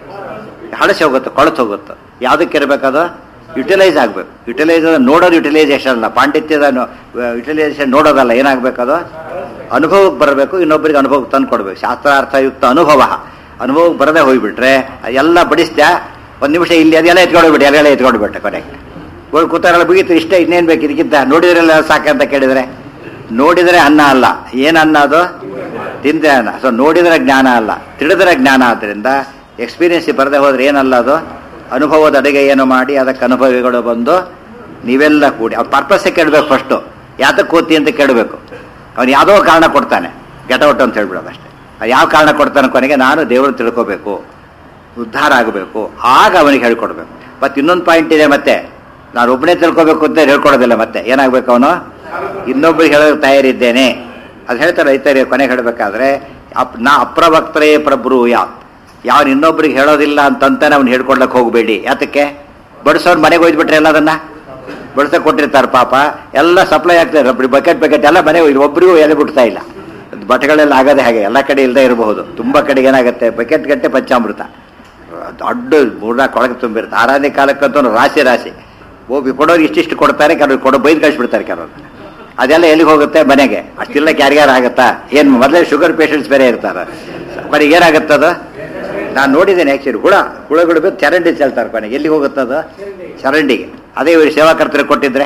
Speaker 1: ಹಳಸಿ ಹೋಗುತ್ತೆ ಕೊಳತು ಹೋಗುತ್ತೆ ಯಾವುದಕ್ಕೆ ಇರಬೇಕದು ಯುಟಿಲೈಸ್ ಆಗಬೇಕು ಯುಟಿಲೈಸ್ ನೋಡೋದು ಯುಟಿಲೈಸೇಷನ್ ಅಲ್ಲ ಪಾಂಡಿತ್ಯದ ಯುಟಿಲೈಸೇಷನ್ ನೋಡೋದಲ್ಲ ಏನಾಗಬೇಕದು ಅನುಭವಕ್ಕೆ ಬರಬೇಕು ಇನ್ನೊಬ್ಬರಿಗೆ ಅನುಭವಕ್ಕೆ ತಂದು ಕೊಡಬೇಕು ಶಾಸ್ತ್ರಾರ್ಥಯುಕ್ತ ಅನುಭವ ಅನುಭವಕ್ಕೆ ಬರದೇ ಹೋಗ್ಬಿಟ್ರೆ ಎಲ್ಲ ಬಡಿಸ್ತ್ಯಾ ಒಂದು ನಿಮಿಷ ಇಲ್ಲಿ ಅದೆಲ್ಲ ಎತ್ಕೊಂಡೋಗ್ಬಿಟ್ಟು ಎಲ್ಲ ಎತ್ಕೊಂಡ್ಬಿಟ್ಟೆ ಕೊನೆಗೆ ಹೋಗಿ ಕೂತಾರೆಲ್ಲ ಮುಗೀತು ಇಷ್ಟೇ ಇನ್ನೇನು ಬೇಕು ಇದಕ್ಕಿಂತ ನೋಡಿದ್ರೆಲ್ಲ ಸಾಕಂತ ಕೇಳಿದ್ರೆ ನೋಡಿದರೆ ಅನ್ನ ಅಲ್ಲ ಏನು ಅನ್ನ ಅದು ತಿಂದ್ರೆ ಅನ್ನ ಸೊ ನೋಡಿದರೆ ಜ್ಞಾನ ಅಲ್ಲ ತಿಳಿದರೆ ಜ್ಞಾನ ಆದ್ದರಿಂದ ಎಕ್ಸ್ಪೀರಿಯನ್ಸ್ ಬರದೆ ಹೋದ್ರೆ ಏನಲ್ಲ ಅದು ಅನುಭವದ ಅಡುಗೆ ಏನು ಮಾಡಿ ಅದಕ್ಕೆ ಅನುಭವಿಗಳು ಬಂದು ನೀವೆಲ್ಲ ಕೂಡಿ ಅವ್ರ ಪರ್ಪಸ್ಸೇ ಕೇಳಬೇಕು ಫಸ್ಟು ಯಾತಕ್ಕೆ ಕೂತಿ ಅಂತ ಕೇಳಬೇಕು ಅವನು ಯಾವುದೋ ಕಾರಣ ಕೊಡ್ತಾನೆ ಗೆಟೌಟ್ ಅಂತ ಹೇಳ್ಬಿಡೋದು ಅಷ್ಟೇ ಅದು ಯಾವ ಕಾರಣ ಕೊಡ್ತಾನೆ ಕೊನೆಗೆ ನಾನು ದೇವರು ತಿಳ್ಕೋಬೇಕು ಉದ್ಧಾರ ಆಗಬೇಕು ಆಗ ಅವನಿಗೆ ಹೇಳ್ಕೊಡ್ಬೇಕು ಮತ್ತೆ ಇನ್ನೊಂದು ಪಾಯಿಂಟ್ ಇದೆ ಮತ್ತೆ ನಾನು ಒಬ್ಬನೇ ತಿಳ್ಕೋಬೇಕು ಅಂತ ಹೇಳ್ಕೊಡೋದಿಲ್ಲ ಮತ್ತೆ ಏನಾಗಬೇಕು ಅವನು ಇನ್ನೊಬ್ಬರಿಗೆ ಹೇಳೋಕೆ ತಯಾರಿದ್ದೇನೆ ಅದು ಹೇಳ್ತಾರೆ ರೈತರಿಗೆ ಕೊನೆಗೆ ಹೇಳಬೇಕಾದ್ರೆ ಅಪ್ ನಾ ಅಪ್ರವಕ್ತರೇ ಪ್ರಬ್ರೂಯ ಯಾವನು ಇನ್ನೊಬ್ರಿಗೆ ಹೇಳೋದಿಲ್ಲ ಅಂತಂತಾನೆ ಅವ್ನು ಹೇಳ್ಕೊಡ್ಲಕ್ಕೆ ಹೋಗಬೇಡಿ ಯಾತಕ್ಕೆ ಬಡಿಸೋರು ಮನೆಗೆ ಹೋಯ್ದ್ಬಿಟ್ರೆ ಎಲ್ಲ ಅದನ್ನ ಬಡಿಸೋಕೆ ಕೊಟ್ಟಿರ್ತಾರೆ ಪಾಪ ಎಲ್ಲ ಸಪ್ಲೈ ಆಗ್ತಾರೆ ಬಕೆಟ್ ಬಕೆಟ್ ಎಲ್ಲ ಮನೆಗೆ ಹೋಗಿ ಒಬ್ರಿಗೂ ಎಲೆ ಬಿಡ್ತಾ ಇಲ್ಲ ಅದು ಬಟ್ಟೆಗಳೆಲ್ಲ ಆಗೋದೇ ಹಾಗೆ ಎಲ್ಲ ಕಡೆ ಇಲ್ಲದೆ ಇರಬಹುದು ತುಂಬ ಕಡೆಗೆ ಏನಾಗುತ್ತೆ ಬಕೆಟ್ ಗಟ್ಟೆ ಪಂಚಾಮೃತ ದೊಡ್ಡ ಮೂರ್ನಾಲ್ಕು ಒಳಗೆ ತುಂಬಿರುತ್ತೆ ಆರಾಧನೆ ಕಾಲಕ್ಕಂತೂ ರಾಶಿ ರಾಶಿ ಹೋಗಿ ಕೊಡೋರು ಇಷ್ಟಿಷ್ಟು ಕೊಡ್ತಾರೆ ಕೆಲವರು ಕೊಡೋ ಬೈದು ಕಳಿಸ್ಬಿಡ್ತಾರೆ ಕೆಲವರು ಅದೆಲ್ಲ ಎಲ್ಲಿಗೆ ಹೋಗುತ್ತೆ ಮನೆಗೆ ಅಷ್ಟಿಲ್ಲ ಯಾರಿಗಾರು ಆಗತ್ತಾ ಏನು ಮೊದಲೇ ಶುಗರ್ ಪೇಷಂಟ್ಸ್ ಬೇರೆ ಇರ್ತಾರೆ ಬರೀ ಏನಾಗುತ್ತದು ನಾನು ನೋಡಿದ್ದೇನೆ ಆ್ಯಕ್ಚುಲಿ ಹುಳ ಹುಳಗಳು ಬಿದ್ದು ಚರಂಡಿ ಚೆಲ್ತಾರೆ ಕೊನೆಗೆ ಎಲ್ಲಿಗೆ ಹೋಗುತ್ತದು ಚರಂಡಿಗೆ ಅದೇ ಇವರು ಸೇವಾಕರ್ತರಿಗೆ ಕೊಟ್ಟಿದ್ರೆ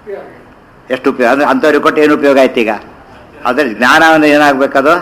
Speaker 1: ಎಷ್ಟು ಉಪಯೋಗ ಅಂದ್ರೆ ಅಂಥವ್ರಿಗೆ ಕೊಟ್ಟು ಏನು ಉಪಯೋಗ ಆಯ್ತು ಈಗ ಅದ್ರ ಜ್ಞಾನವನ್ನು ಏನಾಗಬೇಕದು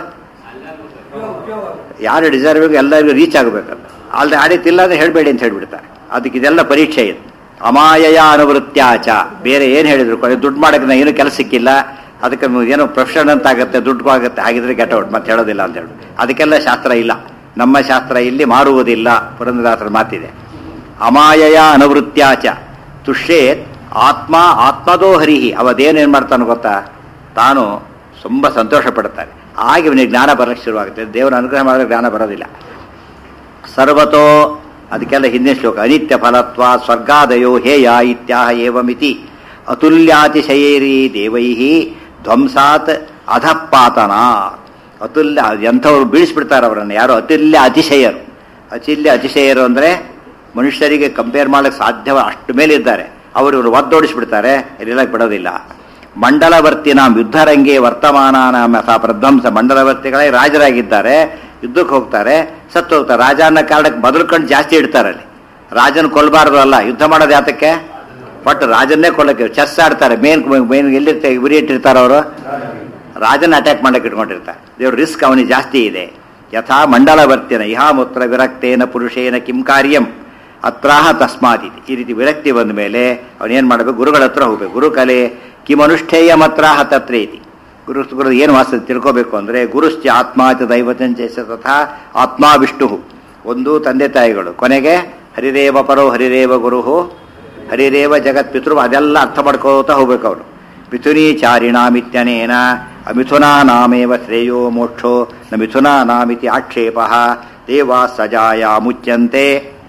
Speaker 1: ಯಾರು ಡಿಸರ್ವಿಂಗ್ ಎಲ್ಲರಿಗೂ ರೀಚ್ ಆಗಬೇಕಲ್ಲ ಅಲ್ಲದೆ ಆಡಿತಿಲ್ಲ ಅಂದ್ರೆ ಹೇಳಬೇಡಿ ಅಂತ ಹೇಳ್ಬಿಡ್ತಾರೆ ಅದಕ್ಕೆ ಇದೆಲ್ಲ ಪರೀಕ್ಷೆ ಇದೆ ಅಮಾಯಯ ಅನುವೃತ್ಯಾಚ ಬೇರೆ ಏನು ಹೇಳಿದ್ರು ಕೊನೆ ದುಡ್ಡು ಮಾಡಕ್ಕೆ ನಾ ಏನು ಕೆಲಸ ಸಿಕ್ಕಿಲ್ಲ ಅದಕ್ಕೆ ಏನೋ ಪ್ರೊಫೆಷನ್ ಅಂತ ಆಗುತ್ತೆ ದುಡ್ಡು ಆಗುತ್ತೆ ಹಾಗಿದ್ರೆ ಗೆಟ್ ಔಟ್ ಮತ್ತೆ ಹೇಳೋದಿಲ್ಲ ಅಂತ ಹೇಳಿ ಅದಕ್ಕೆಲ್ಲ ಶಾಸ್ತ್ರ ಇಲ್ಲ ನಮ್ಮ ಶಾಸ್ತ್ರ ಇಲ್ಲಿ ಮಾರುವುದಿಲ್ಲ ಪುರಂದರದಾಸರ ಮಾತಿದೆ ಅಮಾಯಯ ಅನವೃತ್ಯಾಚ ತುಷ್ಯೇತ್ ಆತ್ಮ ಆತ್ಮದೋ ಹರಿಹಿ ಅವದೇನು ಏನು ಮಾಡ್ತಾನೆ ಗೊತ್ತಾ ತಾನು ತುಂಬ ಸಂತೋಷ ಪಡ್ತಾನೆ ಆಗ ಇವನಿಗೆ ಜ್ಞಾನ ಬರಕ್ಕೆ ಶುರುವಾಗುತ್ತೆ ದೇವರ ಅನುಗ್ರಹ ಮಾಡಿದ್ರೆ ಜ್ಞಾನ ಬರೋದಿಲ್ಲ ಸರ್ವತೋ ಅದಕ್ಕೆಲ್ಲ ಹಿಂದಿನ ಶ್ಲೋಕ ಅನಿತ್ಯ ಫಲತ್ವ ಸ್ವರ್ಗಾದಯೋ ಹೇಯ ಇತ್ಯಾಹ ಏವಮಿತಿ ಅತುಲ್ಯಾತಿಶಯೈರಿ ದೇವೈ ಧ್ವಂಸಾತ್ ಅಧಪಾತನ ಅತುಲ್ಯ ಎಂಥವ್ರು ಬೀಳಿಸ್ಬಿಡ್ತಾರೆ ಅವರನ್ನು ಯಾರು ಅತುಲ್ಯ ಅತಿಶಯರು ಅತಿಲ್ಯ ಅತಿಶಯರು ಅಂದರೆ ಮನುಷ್ಯರಿಗೆ ಕಂಪೇರ್ ಮಾಡಕ್ಕೆ ಸಾಧ್ಯವ ಅಷ್ಟು ಮೇಲಿದ್ದಾರೆ ಅವರು ಇವರು ಒದ್ದೋಡಿಸ್ಬಿಡ್ತಾರೆ ಇಲ್ಲೆಲ್ಲ ಬಿಡೋದಿಲ್ಲ ಮಂಡಲವರ್ತಿನ ಯುದ್ಧರಂಗೆ ವರ್ತಮಾನ ಸಾ ಪ್ರಧ್ವಂಸ ಮಂಡಲವರ್ತಿಗಳೇ ರಾಜರಾಗಿದ್ದಾರೆ ಯುದ್ಧಕ್ಕೆ ಹೋಗ್ತಾರೆ ಸತ್ತು ಹೋಗ್ತಾರೆ ರಾಜ ಅನ್ನೋ ಕಾರಣಕ್ಕೆ ಬದಲ್ಕೊಂಡು ಜಾಸ್ತಿ ಇಡ್ತಾರೆ ಅಲ್ಲಿ ರಾಜನ ಕೊಲ್ಲಬಾರ್ದು ಅಲ್ಲ ಯುದ್ಧ ಮಾಡೋದು ಯಾತಕ್ಕೆ ಬಟ್ ರಾಜನ್ನೇ ಕೊಲ್ಲಕ್ಕೆ ಚೆಸ್ ಆಡ್ತಾರೆ ಮೇನ್ ಮೇನ್ ಎಲ್ಲಿರ್ತಾರೆ ಗುರಿ ಇಟ್ಟಿರ್ತಾರೆ ಅವರು ರಾಜನ ಅಟ್ಯಾಕ್ ಮಾಡಕ್ಕೆ ಇಟ್ಕೊಂಡಿರ್ತಾರೆ ದೇವ್ರ ರಿಸ್ಕ್ ಅವನಿಗೆ ಜಾಸ್ತಿ ಇದೆ ಯಥಾ ಮಂಡಲವರ್ತಿನ ಇಹಾಮೂತ್ರ ವಿರಕ್ತೇನ ಪುರುಷೇನ ಕಿಂ ಕಾರ್ಯಂ ಅತ್ರಾಹ ತಸ್ಮಾದಿತಿ ಈ ರೀತಿ ವಿರಕ್ತಿ ಬಂದ ಮೇಲೆ ಅವನೇನು ಮಾಡಬೇಕು ಗುರುಗಳ ಹತ್ರ ಹೋಗ್ಬೇಕು ಗುರುಕಲೆ ಕಿಂ ಅನುಷ್ಠೇಯ ಮತ್ರಾಹ ತತ್ರೇತಿ ಗುರು ಗುರು ಏನು ವಾಸ ತಿಳ್ಕೋಬೇಕು ಅಂದರೆ ಗುರುಶ್ಚ ಆತ್ಮಾಚ ದೈವತಂಚ ತಥಾ ಆತ್ಮಾ ವಿಷ್ಣು ಒಂದು ತಂದೆ ತಾಯಿಗಳು ಕೊನೆಗೆ ಹರಿರೇವ ಪರೋ ಹರಿರೇವ ಗುರುಹು ಹರಿರೇವ ಜಗತ್ ಪಿತೃ ಅದೆಲ್ಲ ಅರ್ಥ ಮಾಡ್ಕೋತಾ ಹೋಗ್ಬೇಕು ಅವನು ಮಿಥುನೀಚಾರಿಣಾಮಿತ್ಯನೇನ ಅಮಿಥುನಾನಾಮೇವ ಶ್ರೇಯೋ ಮೋಕ್ಷೋ ನ ಮಿಥುನಾನಾಮಿತಿ ಆಕ್ಷೇಪ ದೇವಾ ಸಜಾಯ ಮುಚ್ಯಂತೆ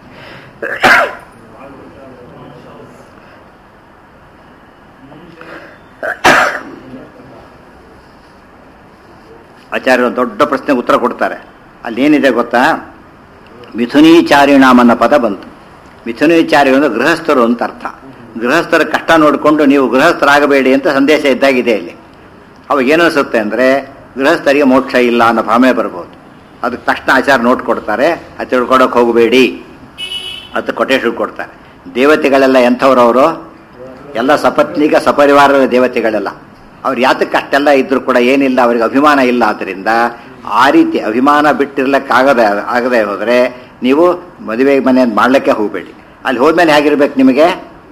Speaker 1: ಆಚಾರ್ಯರು ದೊಡ್ಡ ಪ್ರಶ್ನೆಗೆ ಉತ್ತರ ಕೊಡ್ತಾರೆ ಅಲ್ಲಿ ಏನಿದೆ ಗೊತ್ತಾ ಮಿಥುನೀಚಾರಿಣಾಮ್ ಅನ್ನೋ ಪದ ಬಂತು ಮಿಥುನೀಚಾರಿ ಅಂದ್ರೆ ಗೃಹಸ್ಥರು ಅಂತ ಅರ್ಥ ಗೃಹಸ್ಥರ ಕಷ್ಟ ನೋಡಿಕೊಂಡು ನೀವು ಗೃಹಸ್ಥರಾಗಬೇಡಿ ಅಂತ ಸಂದೇಶ ಇದ್ದಾಗಿದೆ ಇಲ್ಲಿ ಅವಾಗ ಏನು ಅನಿಸುತ್ತೆ ಅಂದರೆ ಗೃಹಸ್ಥರಿಗೆ ಮೋಕ್ಷ ಇಲ್ಲ ಅನ್ನೋ ಭಾವನೆ ಬರ್ಬೋದು ಅದಕ್ಕೆ ತಕ್ಷಣ ಆಚಾರ ನೋಟ್ ಕೊಡ್ತಾರೆ ಅದು ತಿಳ್ಕೊಡೋಕೆ ಹೋಗಬೇಡಿ ಅದು ಕೊಟೇಶನ್ ಕೊಡ್ತಾರೆ ದೇವತೆಗಳೆಲ್ಲ ಎಂಥವ್ರವರು ಎಲ್ಲ ಸಪತ್ನಿಗ ಸಪರಿವಾರದ ದೇವತೆಗಳೆಲ್ಲ ಅವ್ರು ಯಾತಕ್ಕೆ ಅಷ್ಟೆಲ್ಲ ಇದ್ರೂ ಕೂಡ ಏನಿಲ್ಲ ಅವ್ರಿಗೆ ಅಭಿಮಾನ ಇಲ್ಲ ಆದ್ದರಿಂದ ಆ ರೀತಿ ಅಭಿಮಾನ ಬಿಟ್ಟಿರ್ಲಿಕ್ಕಾಗದೆ ಆಗದೆ ಹೋದರೆ ನೀವು ಮದುವೆ ಮನೆ ಮಾಡಲಿಕ್ಕೆ ಹೋಗಬೇಡಿ ಅಲ್ಲಿ ಹೋದ್ಮೇಲೆ ಹೇಗಿರ್ಬೇಕು ನಿಮಗೆ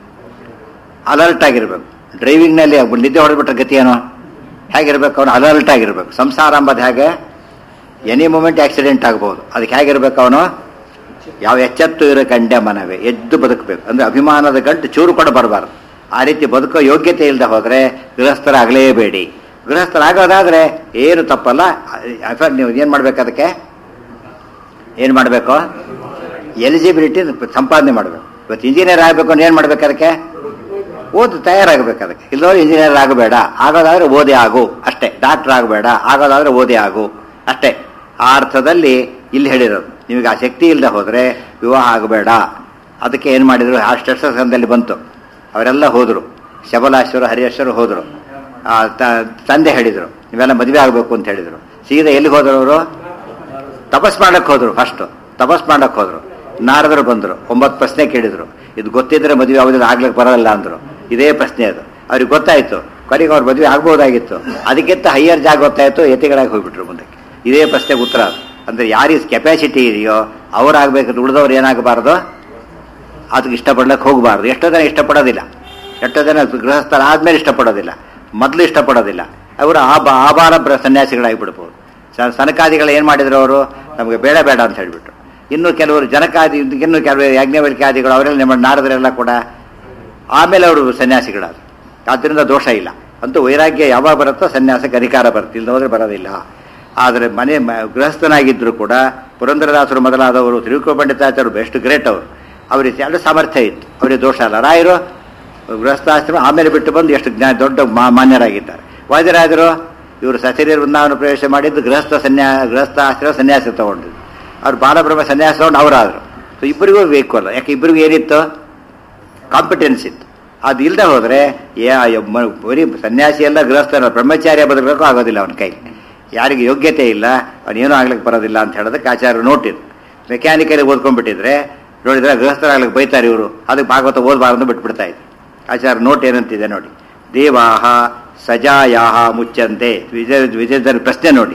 Speaker 1: ಅಲರ್ಟ್ ಆಗಿರ್ಬೇಕು ಡ್ರೈವಿಂಗ್ನಲ್ಲಿ ನಿದ್ದೆ ಹೊಡೆದ್ಬಿಟ್ರೆ ಗತಿ ಏನೋ ಹೇಗಿರ್ಬೇಕು ಅವನು ಅಲರ್ಟ್ ಆಗಿರ್ಬೇಕು ಸಂಸಾರ ಅಂಬದು ಹೇಗೆ ಎನಿ ಮೂಮೆಂಟ್ ಆಕ್ಸಿಡೆಂಟ್ ಆಗ್ಬೋದು ಅದಕ್ಕೆ ಹೇಗಿರ್ಬೇಕು ಅವನು ಯಾವ ಎಚ್ಚೆತ್ತು ಇರೋ ಕಂಡೆ ಮನವೇ ಎದ್ದು ಬದುಕಬೇಕು ಅಂದ್ರೆ ಅಭಿಮಾನದ ಗಂಟು ಚೂರು ಕೂಡ ಬರಬಾರ್ದು ಆ ರೀತಿ ಬದುಕೋ ಯೋಗ್ಯತೆ ಇಲ್ಲದೆ ಹೋದರೆ ಗೃಹಸ್ಥರಾಗಲೇಬೇಡಿ ಗೃಹಸ್ಥರಾಗೋದಾದ್ರೆ ಏನು ತಪ್ಪಲ್ಲ ಅಫ- ನೀವು ಏನು ಮಾಡ್ಬೇಕು ಅದಕ್ಕೆ ಏನು ಮಾಡಬೇಕು ಎಲಿಜಿಬಿಲಿಟಿ ಸಂಪಾದನೆ ಮಾಡಬೇಕು ಇವತ್ತು ಇಂಜಿನಿಯರ್ ಆಗಬೇಕು ಅಂದ್ರೆ ಏನು ಮಾಡ್ಬೇಕು ಅದಕ್ಕೆ ಓದು ತಯಾರಾಗಬೇಕು ಅದಕ್ಕೆ ಇಲ್ಲದವ್ರು ಇಂಜಿನಿಯರ್ ಆಗಬೇಡ ಆಗೋದಾದ್ರೆ ಓದಿ ಆಗು ಅಷ್ಟೇ ಡಾಕ್ಟರ್ ಆಗಬೇಡ ಆಗೋದಾದ್ರೆ ಓದಿ ಆಗು ಅಷ್ಟೇ ಆ ಅರ್ಥದಲ್ಲಿ ಇಲ್ಲಿ ಹೇಳಿರೋದು ನಿಮಗೆ ಆ ಶಕ್ತಿ ಇಲ್ಲದೆ ಹೋದರೆ ವಿವಾಹ ಆಗಬೇಡ ಅದಕ್ಕೆ ಏನು ಮಾಡಿದ್ರು ಆ ಸ್ಟೇಷನ್ದಲ್ಲಿ ಬಂತು ಅವರೆಲ್ಲ ಹೋದರು ಶಬಲಾಶ್ವರು ಹರಿಯಶ್ವರು ಹೋದರು ಆ ತ- ತಂದೆ ಹೇಳಿದರು ನೀವೆಲ್ಲ ಮದುವೆ ಆಗಬೇಕು ಅಂತ ಹೇಳಿದರು ಸೀದಾ ಎಲ್ಲಿಗೆ ಹೋದರು ಅವರು ತಪಸ್ ಮಾಡಕ್ಕೆ ಹೋದ್ರು ಫಸ್ಟ್ ತಪಸ್ ಮಾಡಕ್ಕೆ ಹೋದ್ರು ನಾರದರು ಬಂದರು ಒಂಬತ್ತು ಪ್ರಶ್ನೆ ಕೇಳಿದ್ರು ಇದು ಗೊತ್ತಿದ್ರೆ ಮದುವೆ ಯಾವುದಿಲ್ಲ ಆಗ್ಲಿಕ್ಕೆ ಬರೋಲ್ಲ ಅಂದ್ರು ಇದೇ ಪ್ರಶ್ನೆ ಅದು ಅವ್ರಿಗೆ ಗೊತ್ತಾಯ್ತು ಕೊನೆಗೆ ಅವ್ರ ಮದುವೆ ಆಗ್ಬೋದಾಗಿತ್ತು ಅದಕ್ಕಿಂತ ಹೈಯರ್ ಜಾಗ ಗೊತ್ತಾಯ್ತು ಯತಿಗಳಾಗಿ ಹೋಗ್ಬಿಟ್ರು ಮುಂದಕ್ಕೆ ಇದೇ ಪ್ರಶ್ನೆಗೆ ಉತ್ತರ ಅದು. ಅಂದ್ರೆ ಯಾರಿಗೆ ಕೆಪಾಸಿಟಿ ಇದೆಯೋ ಅವರಾಗಬೇಕು ಉಳಿದವ್ರು ಏನಾಗಬಾರ್ದು ಅದಕ್ಕೆ ಇಷ್ಟಪಡ್ಲಿಕ್ಕೆ ಹೋಗಬಾರ್ದು ಎಷ್ಟೋ ಜನ ಇಷ್ಟಪಡೋದಿಲ್ಲ ಎಷ್ಟೋ ಜನ ಗೃಹಸ್ಥರಾದ್ಮೇಲೆ ಇಷ್ಟಪಡೋದಿಲ್ಲ ಮೊದಲು ಇಷ್ಟಪಡೋದಿಲ್ಲ ಅವರು ಆ ಬಾ ಆಭಾರ ಬ್ರ- ಸನ್ಯಾಸಿಗಳಾಗಿಬಿಡ್ಬೋದು ಸ- ಸನಕಾದಿಗಳು ಏನು ಮಾಡಿದ್ರು ಅವರು ನಮಗೆ ಬೇಡ ಬೇಡ ಅಂತ ಹೇಳಿಬಿಟ್ರು ಇನ್ನು ಕೆಲವರು ಜನಕಾದಿ ಇನ್ನು ಕೆಲವರು ಯಾಜ್ಞವಲ್ಕ್ಯಾದಿಗಳು ಅವರೆಲ್ಲ ನಮ್ಮ ನಾರದರೆಲ್ಲ ಕೂಡ ಆಮೇಲೆ ಅವರು ಸನ್ಯಾಸಿಗಳಾದ್ರು ಆದ್ದರಿಂದ ದೋಷ ಇಲ್ಲ ಅಂತೂ ವೈರಾಗ್ಯ ಯಾವಾಗ ಬರುತ್ತೋ ಸನ್ಯಾಸಕ್ಕೆ ಅಧಿಕಾರ ಬರುತ್ತೆ ಇಲ್ಲದ ಹೋದ್ರೆ ಬರೋದಿಲ್ಲ ಆದರೆ ಮನೆ ಮ- ಗೃಹಸ್ಥನಾಗಿದ್ದರೂ ಕೂಡ ಪುರಂದರದಾಸರು ಮೊದಲಾದವರು ತಿರುಕೋ ಪಂಡಿತಾಚಾರ್ಯರು ಬೆಸ್ಟ್ ಗ್ರೇಟ್ ಅವರು ಅವರಿಗೆ ಎರಡು ಸಾಮರ್ಥ್ಯ ಇತ್ತು ಅವರಿಗೆ ದೋಷ ಅಲ್ಲ ರಾಯರು ಗೃಹಸ್ಥಾಶ್ರಮ ಆಮೇಲೆ ಬಿಟ್ಟು ಬಂದು ಎಷ್ಟು ಜ್ಞಾನ ದೊಡ್ಡ ಮಾ- ಮಾನ್ಯರಾಗಿದ್ದಾರೆ ವಾದಿರಾಜರು ಇವರು ಸಚರಿ ವೃಂದಾವನ ಪ್ರವೇಶ ಮಾಡಿದ್ದು ಗೃಹಸ್ಥ ಸನ್ಯಾ ಗೃಹಸ್ಥಾಶ್ರಮ ಸನ್ಯಾಸ ತಗೊಂಡಿದ್ದು ಅವ್ರು ಬಾಲಬ್ರಹ್ಮ ಸನ್ಯಾಸ ತಗೊಂಡು ಅವರಾದರು ಸೊ ಇಬ್ಬರಿಗೂ ಬೇಕು ಅಲ್ಲ ಯಾಕೆ ಇಬ್ಬರಿಗೂ ಏನಿತ್ತು ಕಾಂಪಿಟೆನ್ಸ್ ಇತ್ತು ಅದು ಇಲ್ಲದೆ ಹೋದರೆ ಬರೀ ಸನ್ಯಾಸಿ ಎಲ್ಲ ಗೃಹಸ್ಥನ ಬ್ರಹ್ಮಚಾರ್ಯ ಬದಲಬೇಕು ಆಗೋದಿಲ್ಲ ಅವನ ಕೈ ಯಾರಿಗೆ ಯೋಗ್ಯತೆ ಇಲ್ಲ ಅವನೇನೂ ಆಗ್ಲಿಕ್ಕೆ ಬರೋದಿಲ್ಲ ಅಂತ ಹೇಳೋದಕ್ಕೆ ಆಚಾರ್ಯರು ನೋಟಿದ್ರು ಮೆಕ್ಯಾನಿಕಲಿ ಓದ್ಕೊಂಡ್ಬಿಟ್ಟಿದ್ರೆ ನೋಡಿದ್ರೆ ಗೃಹಸ್ಥರಾಗ್ಲಿಕ್ಕೆ ಬೈತಾರೆ ಇವರು ಅದಕ್ಕೆ ಭಾಗವತ ಓದಬಾರ್ದು ಬಿಟ್ಬಿಡ್ತಾ ಇದ್ರು ಆಚಾರ್ಯ ನೋಟ್ ಏನಂತಿದೆ ನೋಡಿ ದೇವಾಹ ಸಜಾಯಾಹ ಮುಚ್ಚಂತೆ ವಿಜಯ ವಿಜಯದ ಪ್ರಶ್ನೆ ನೋಡಿ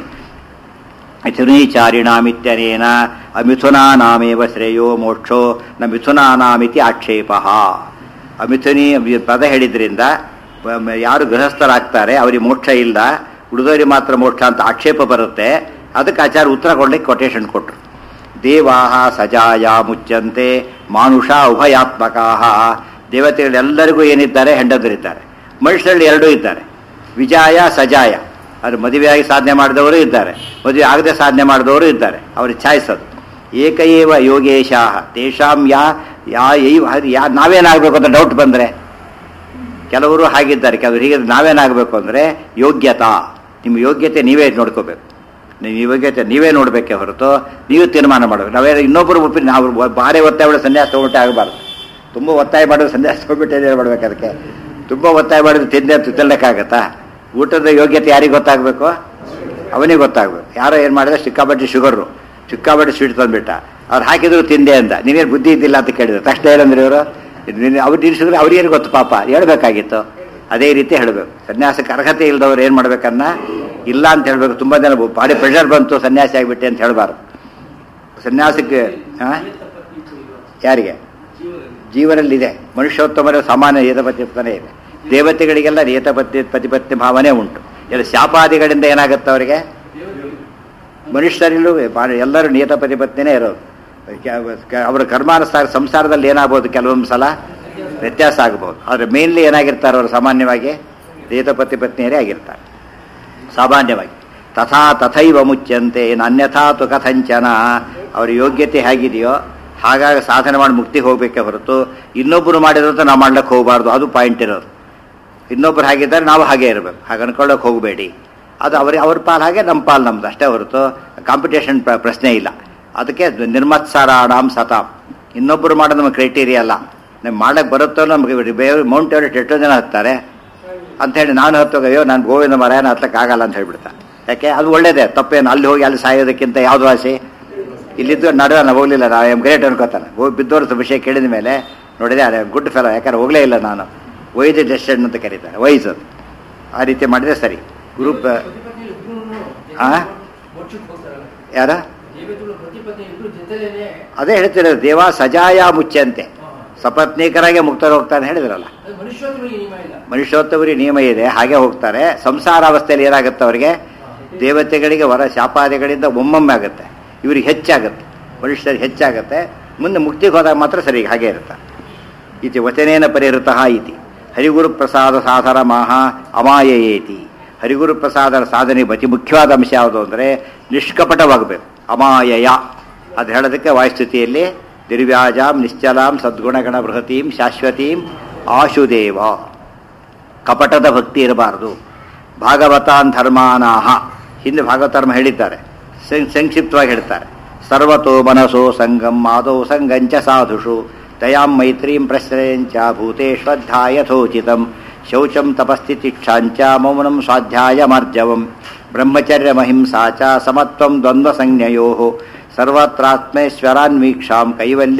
Speaker 1: ಮಿಥುನೀಚಾರಿಣಾಮಿತ್ಯನೇನ ಅಮಿಥುನಾನಾಮೇವ ಶ್ರೇಯೋ ಮೋಕ್ಷೋ ನ ಮಿಥುನಾನಾಮಿತಿ ಆಕ್ಷೇಪ ಅಮಿಥುನಿ ಪದ ಹೇಳಿದ್ರಿಂದ ಮ- ಯಾರು ಗೃಹಸ್ಥರಾಗ್ತಾರೆ ಅವರಿಗೆ ಮೋಕ್ಷ ಇಲ್ಲ ಉಳಿದವರಿಗೆ ಮಾತ್ರ ಮೋಕ್ಷ ಅಂತ ಆಕ್ಷೇಪ ಬರುತ್ತೆ ಅದಕ್ಕೆ ಆಚಾರ ಉತ್ತರ ಕೊಡ್ಲಿಕ್ಕೆ ಕೊಟೇಶನ್ ಕೊಟ್ಟರು ದೇವಾ ಸಜಾಯ ಮುಚ್ಚಂತೆ ಮಾನುಷ ಉಭಯಾತ್ಮಕಾ ದೇವತೆಗಳೆಲ್ಲರಿಗೂ ಏನಿದ್ದಾರೆ ಹೆಂಡದರಿದ್ದಾರೆ ಮನುಷ್ಯರಲ್ಲಿ ಎರಡೂ ಇದ್ದಾರೆ ವಿಜಾಯ ಸಜಾಯ ಅದು ಮದುವೆಯಾಗಿ ಸಾಧನೆ ಮಾಡಿದವರು ಇದ್ದಾರೆ ಮದುವೆ ಆಗದೆ ಸಾಧನೆ ಮಾಡಿದವರು ಇದ್ದಾರೆ ಅವ್ರಿಗೆ ಛಾಯಿಸೋದು ಏಕಏವ ಯೋಗೇಶಾಹ ತೇಷಾಂ ಯಾ ಯಾ ಯೈವ ಯಾ ನಾವೇನಾಗಬೇಕು ಅಂತ ಡೌಟ್ ಬಂದರೆ ಕೆಲವರು ಹಾಗಿದ್ದಾರೆ ಕೆಲವರು ಹೀಗೆ ನಾವೇನಾಗಬೇಕು ಅಂದರೆ ಯೋಗ್ಯತಾ ನಿಮ್ಮ ಯೋಗ್ಯತೆ ನೀವೇ ನೋಡ್ಕೋಬೇಕು ನಿಮ್ಮ ಯೋಗ್ಯತೆ ನೀವೇ ನೋಡಬೇಕೆ ಹೊರತು ನೀವು ತೀರ್ಮಾನ ಮಾಡಬೇಕು ನಾವೇ ಇನ್ನೊಬ್ಬರು ಒಪ್ಪಿ ನಾವು ಭಾರಿ ಒತ್ತಾಯ ಮಾಡಿ ಸನ್ಯಾಸ ತೊಗೊಬಿಟ್ಟೆ ಆಗಬಾರ್ದು ತುಂಬ ಒತ್ತಾಯ ಮಾಡೋದು ಸನ್ಯಾಸ ತೊಗೊಬಿಟ್ಟೆ ಏನು ಮಾಡ್ಬೇಕು ಅದಕ್ಕೆ ತುಂಬ ಒತ್ತಾಯ ಮಾಡಿದ್ರೆ ತಿಂದೆ ತಿನ್ನಕ್ಕಾಗತ್ತಾ ಊಟದ ಯೋಗ್ಯತೆ ಯಾರಿಗೆ ಗೊತ್ತಾಗಬೇಕು ಅವನಿಗೆ ಗೊತ್ತಾಗಬೇಕು ಯಾರೋ ಏನು ಮಾಡಿದ್ರೆ ಸಿಕ್ಕಾಪಟ್ಟೆ ಶುಗರು ಸಿಕ್ಕಾಪಟ್ಟೆ ಸ್ವೀಟ್ ತಂದುಬಿಟ್ಟ ಅವ್ರು ಹಾಕಿದ್ರು ತಿಂದೆ ಅಂತ ನೀವೇನು ಬುದ್ಧಿ ಇದ್ದಿಲ್ಲ ಅಂತ ಕೇಳಿದ್ರು ತಕ್ಷಣ ಏನಂದ್ರೆ ಇವರು ಅವ್ರು ನಿಲ್ಲಿಸಿದ್ರೆ ಅವ್ರಿಗೇನು ಗೊತ್ತು ಪಾಪ ಹೇಳ್ಬೇಕಾಗಿತ್ತು ಅದೇ ರೀತಿ ಹೇಳಬೇಕು ಸನ್ಯಾಸಕ್ಕೆ ಅರ್ಹತೆ ಇಲ್ಲದವ್ರು ಏನು ಮಾಡ್ಬೇಕನ್ನ ಇಲ್ಲ ಅಂತ ಹೇಳಬೇಕು ತುಂಬ ಜನ ಭಾರಿ ಪ್ರೆಷರ್ ಬಂತು ಸನ್ಯಾಸಿ ಆಗಿಬಿಟ್ಟೆ ಅಂತ ಹೇಳಬಾರ್ದು ಸನ್ಯಾಸಕ್ಕೆ ಆ? ಯಾರಿಗೆ ಜೀವನಲ್ಲಿದೆ ಮನುಷ್ಯೋತ್ತಮರ ಸಾಮಾನ್ಯ ಏತಪತಿಪತ್ತನೇ ಇದೆ ದೇವತೆಗಳಿಗೆಲ್ಲ ಏತಪತಿ ಪತಿಪತ್ನಿ ಭಾವನೆ ಉಂಟು ಎಲ್ಲ ಶಾಪಾದಿಗಳಿಂದ ಏನಾಗುತ್ತೆ ಅವರಿಗೆ ಮನುಷ್ಯರಲ್ಲೂ ಬಾ- ಎಲ್ಲರೂ ನಿಯತ ಪತಿಪತ್ನಿನೇ ಇರೋದು ಕ- ಅವರ ಕರ್ಮಾನುಸಾರ ಸಂಸಾರದಲ್ಲಿ ಏನಾಗ್ಬೋದು ಕೆಲವೊಂದು ಸಲ ವ್ಯತ್ಯಾಸ ಆಗ್ಬೋದು ಆದರೆ ಮೇನ್ಲಿ ಏನಾಗಿರ್ತಾರೆ ಅವರು ಸಾಮಾನ್ಯವಾಗಿ ನಿಯತ ಪತಿಪತ್ನಿಯರೇ ಆಗಿರ್ತಾರೆ ಸಾಮಾನ್ಯವಾಗಿ ತಥಾ ತಥೈವ ಮುಚ್ಚಂತೆ ಇನ್ನು ಅನ್ಯಥಾ ತು ಕಥಂಚನ ಅವರ ಯೋಗ್ಯತೆ ಹೇಗಿದೆಯೋ ಹಾಗಾಗಿ ಸಾಧನೆ ಮಾಡಿ ಮುಕ್ತಿಗೆ ಹೋಗ್ಬೇಕೆ ಹೊರತು ಇನ್ನೊಬ್ಬರು ಮಾಡಿರೋದು ನಾವು ಮಾಡ್ಲಿಕ್ಕೆ ಹೋಗಬಾರ್ದು ಅದು ಪಾಯಿಂಟ್ ಇರೋದು ಇನ್ನೊಬ್ರು ಹಾಗಿದ್ದಾರೆ ನಾವು ಹಾಗೆ ಇರಬೇಕು ಹಾಗೆ ಅನ್ಕೊಳ್ಳೋಕೆ ಹೋಗಬೇಡಿ ಅದು ಅವ್ರ ಅವ್ರ ಪಾಲ್ ಹಾಗೆ ನಮ್ಮ ಪಾಲ್ ನಮ್ದು ಅಷ್ಟೇ ಹೊರತು ಕಾಂಪಿಟೇಷನ್ ಪ್ರಶ್ನೆ ಇಲ್ಲ ಅದಕ್ಕೆ ನಿರ್ಮತ್ಸರಾಣಾಂ ಸತಾಂ ಇನ್ನೊಬ್ಬರು ಮಾಡೋದು ನಮ್ಮ ಕ್ರೈಟೀರಿಯಾ ಅಲ್ಲ ನಮ್ಗೆ ಮಾಡಕ್ಕೆ ಬರುತ್ತೋ ನಮಗೆ ಬೇರೆ ಮೌಂಟ್ ಎವರೆಸ್ಟ್ ಎಷ್ಟೋ ಜನ ಹತ್ತಾರೆ ಅಂತ ಹೇಳಿ ನಾನು ಹತ್ತೋಗ ಅಯ್ಯೋ ನಾನು ಗೋವಿಂದ ಮರಾಯನ ಹತ್ತಕ್ಕೆ ಆಗಲ್ಲ ಅಂತ ಹೇಳ್ಬಿಡ್ತಾ ಯಾಕೆ ಅದು ಒಳ್ಳೇದೇ ತಪ್ಪೇನು ಅಲ್ಲಿ ಹೋಗಿ ಅಲ್ಲಿ ಸಾಯೋದಕ್ಕಿಂತ ಯಾವ್ದು ವಾಸಿ ಇಲ್ಲಿದ್ದು ನಡುವೆ ನಾನು ಹೋಗ್ಲಿಲ್ಲ ನಾವು ಎಮ್ ಗ್ರೇಟ್ ಅನ್ಕೋತಾನೆ ಹೋಗಿ ಬಿದ್ದೋರ್ಸ ವಿಷಯ ಕೇಳಿದ ಮೇಲೆ ನೋಡಿದೆ ಅದೇ ಗುಡ್ ಫೆಲೋ ಯಾಕಂದ್ರೆ ಹೋಗಲೇ ಇಲ್ಲ ನಾನು ವೈಸ್ ಡೆಸ್ಟೆಡ್ ಅಂತ ಕರೀತಾರೆ ವೈಸ್ ಅದು ಆ ರೀತಿ ಮಾಡಿದ್ರೆ ಸರಿ ಗ್ರೂಪ್ ಆ? ಯಾರ ಅದೇ ಹೇಳ್ತಿರೋದು ದೇವ ಸಜಾಯ ಮುಚ್ಚಂತೆ ಸಪತ್ನೀಕರಾಗೆ ಮುಕ್ತರು ಹೋಗ್ತಾನೆ ಹೇಳಿದ್ರಲ್ಲ ಮನುಷ್ಯೋತ್ತಮರಿ ನಿಯಮ ಇದೆ ಹಾಗೆ ಹೋಗ್ತಾರೆ ಸಂಸಾರಾವಸ್ಥೆಯಲ್ಲಿ ಏನಾಗುತ್ತೆ ಅವರಿಗೆ ದೇವತೆಗಳಿಗೆ ವರ ಶಾಪಾದಿಗಳಿಂದ ಒಮ್ಮೊಮ್ಮೆ ಆಗುತ್ತೆ ಇವ್ರಿಗೆ ಹೆಚ್ಚಾಗುತ್ತೆ ಮನುಷ್ಯರಿಗೆ ಹೆಚ್ಚಾಗುತ್ತೆ ಮುಂದೆ ಮುಕ್ತಿಗೆ ಹೋದಾಗ ಮಾತ್ರ ಸರಿ ಹಾಗೆ ಇರುತ್ತೆ ಇತಿ ವಚನೇನ ಪರಿಹೃತಃ ಇತಿ ಹರಿಗುರು ಪ್ರಸಾದ ಸಾಧನ ಮಹ ಅಮಾಯೇತಿ ಹರಿಗುರು ಪ್ರಸಾದರ ಸಾಧನೆ ಅತಿ ಮುಖ್ಯವಾದ ಅಂಶ ಯಾವುದು ಅಂದರೆ ನಿಷ್ಕಪಟವಾಗಬೇಕು ಅಮಾಯಯ ಅದು ಹೇಳೋದಕ್ಕೆ ವಾಯುಸ್ಥಿತಿಯಲ್ಲಿ ನಿರ್ವ್ಯಾಜಾಂ ನಿಶ್ಚಲಾಂ ಸದ್ಗುಣಗಣ ಬೃಹತೀಂ ಶಾಶ್ವತೀಂ ಆಶುದೇವ ಕಪಟದ ಭಕ್ತಿ ಇರಬಾರದು ಭಾಗವತಾನ್ ಧರ್ಮಾನಾಹ ಹಿಂದೆ ಭಾಗವತರ್ಮ ಹೇಳಿದ್ದಾರೆ ಸಂ- ಸಂಕ್ಷಿಪ್ತವಾಗಿ ಹೇಳ್ತಾರೆ ಸರ್ವತೋ ಮನಸೋ ಸಂಗಂ ಆದೌ ಸಂಗಂಚ ಸಾಧುಷು ದಯಾಂ ಮೈತ್ರೀಂ ಪ್ರಶ್ರಯಂಚ ಭೂತೇಶ್ವಧ್ಯಾಯಥೋಚಿತಂ ಶೌಚಂ ತಪಸ್ಥಿತಿಕ್ಷಾಂಚ ಮೌನಂ ಸ್ವಾಧ್ಯಾಯ ಮಾರ್ಜವಂ ಬ್ರಹ್ಮಚರ್ಯಮಹಿಂಸಾ ಚ ಸಮತ್ವಂ ದ್ವಂದ್ವ ಸಂಜ್ಞಯೋ ಸರ್ವತ್ರಾತ್ಮೇಶ್ವರಾನ್ವೀಕ್ಷಾಂ ಕೈವಲ್ಯ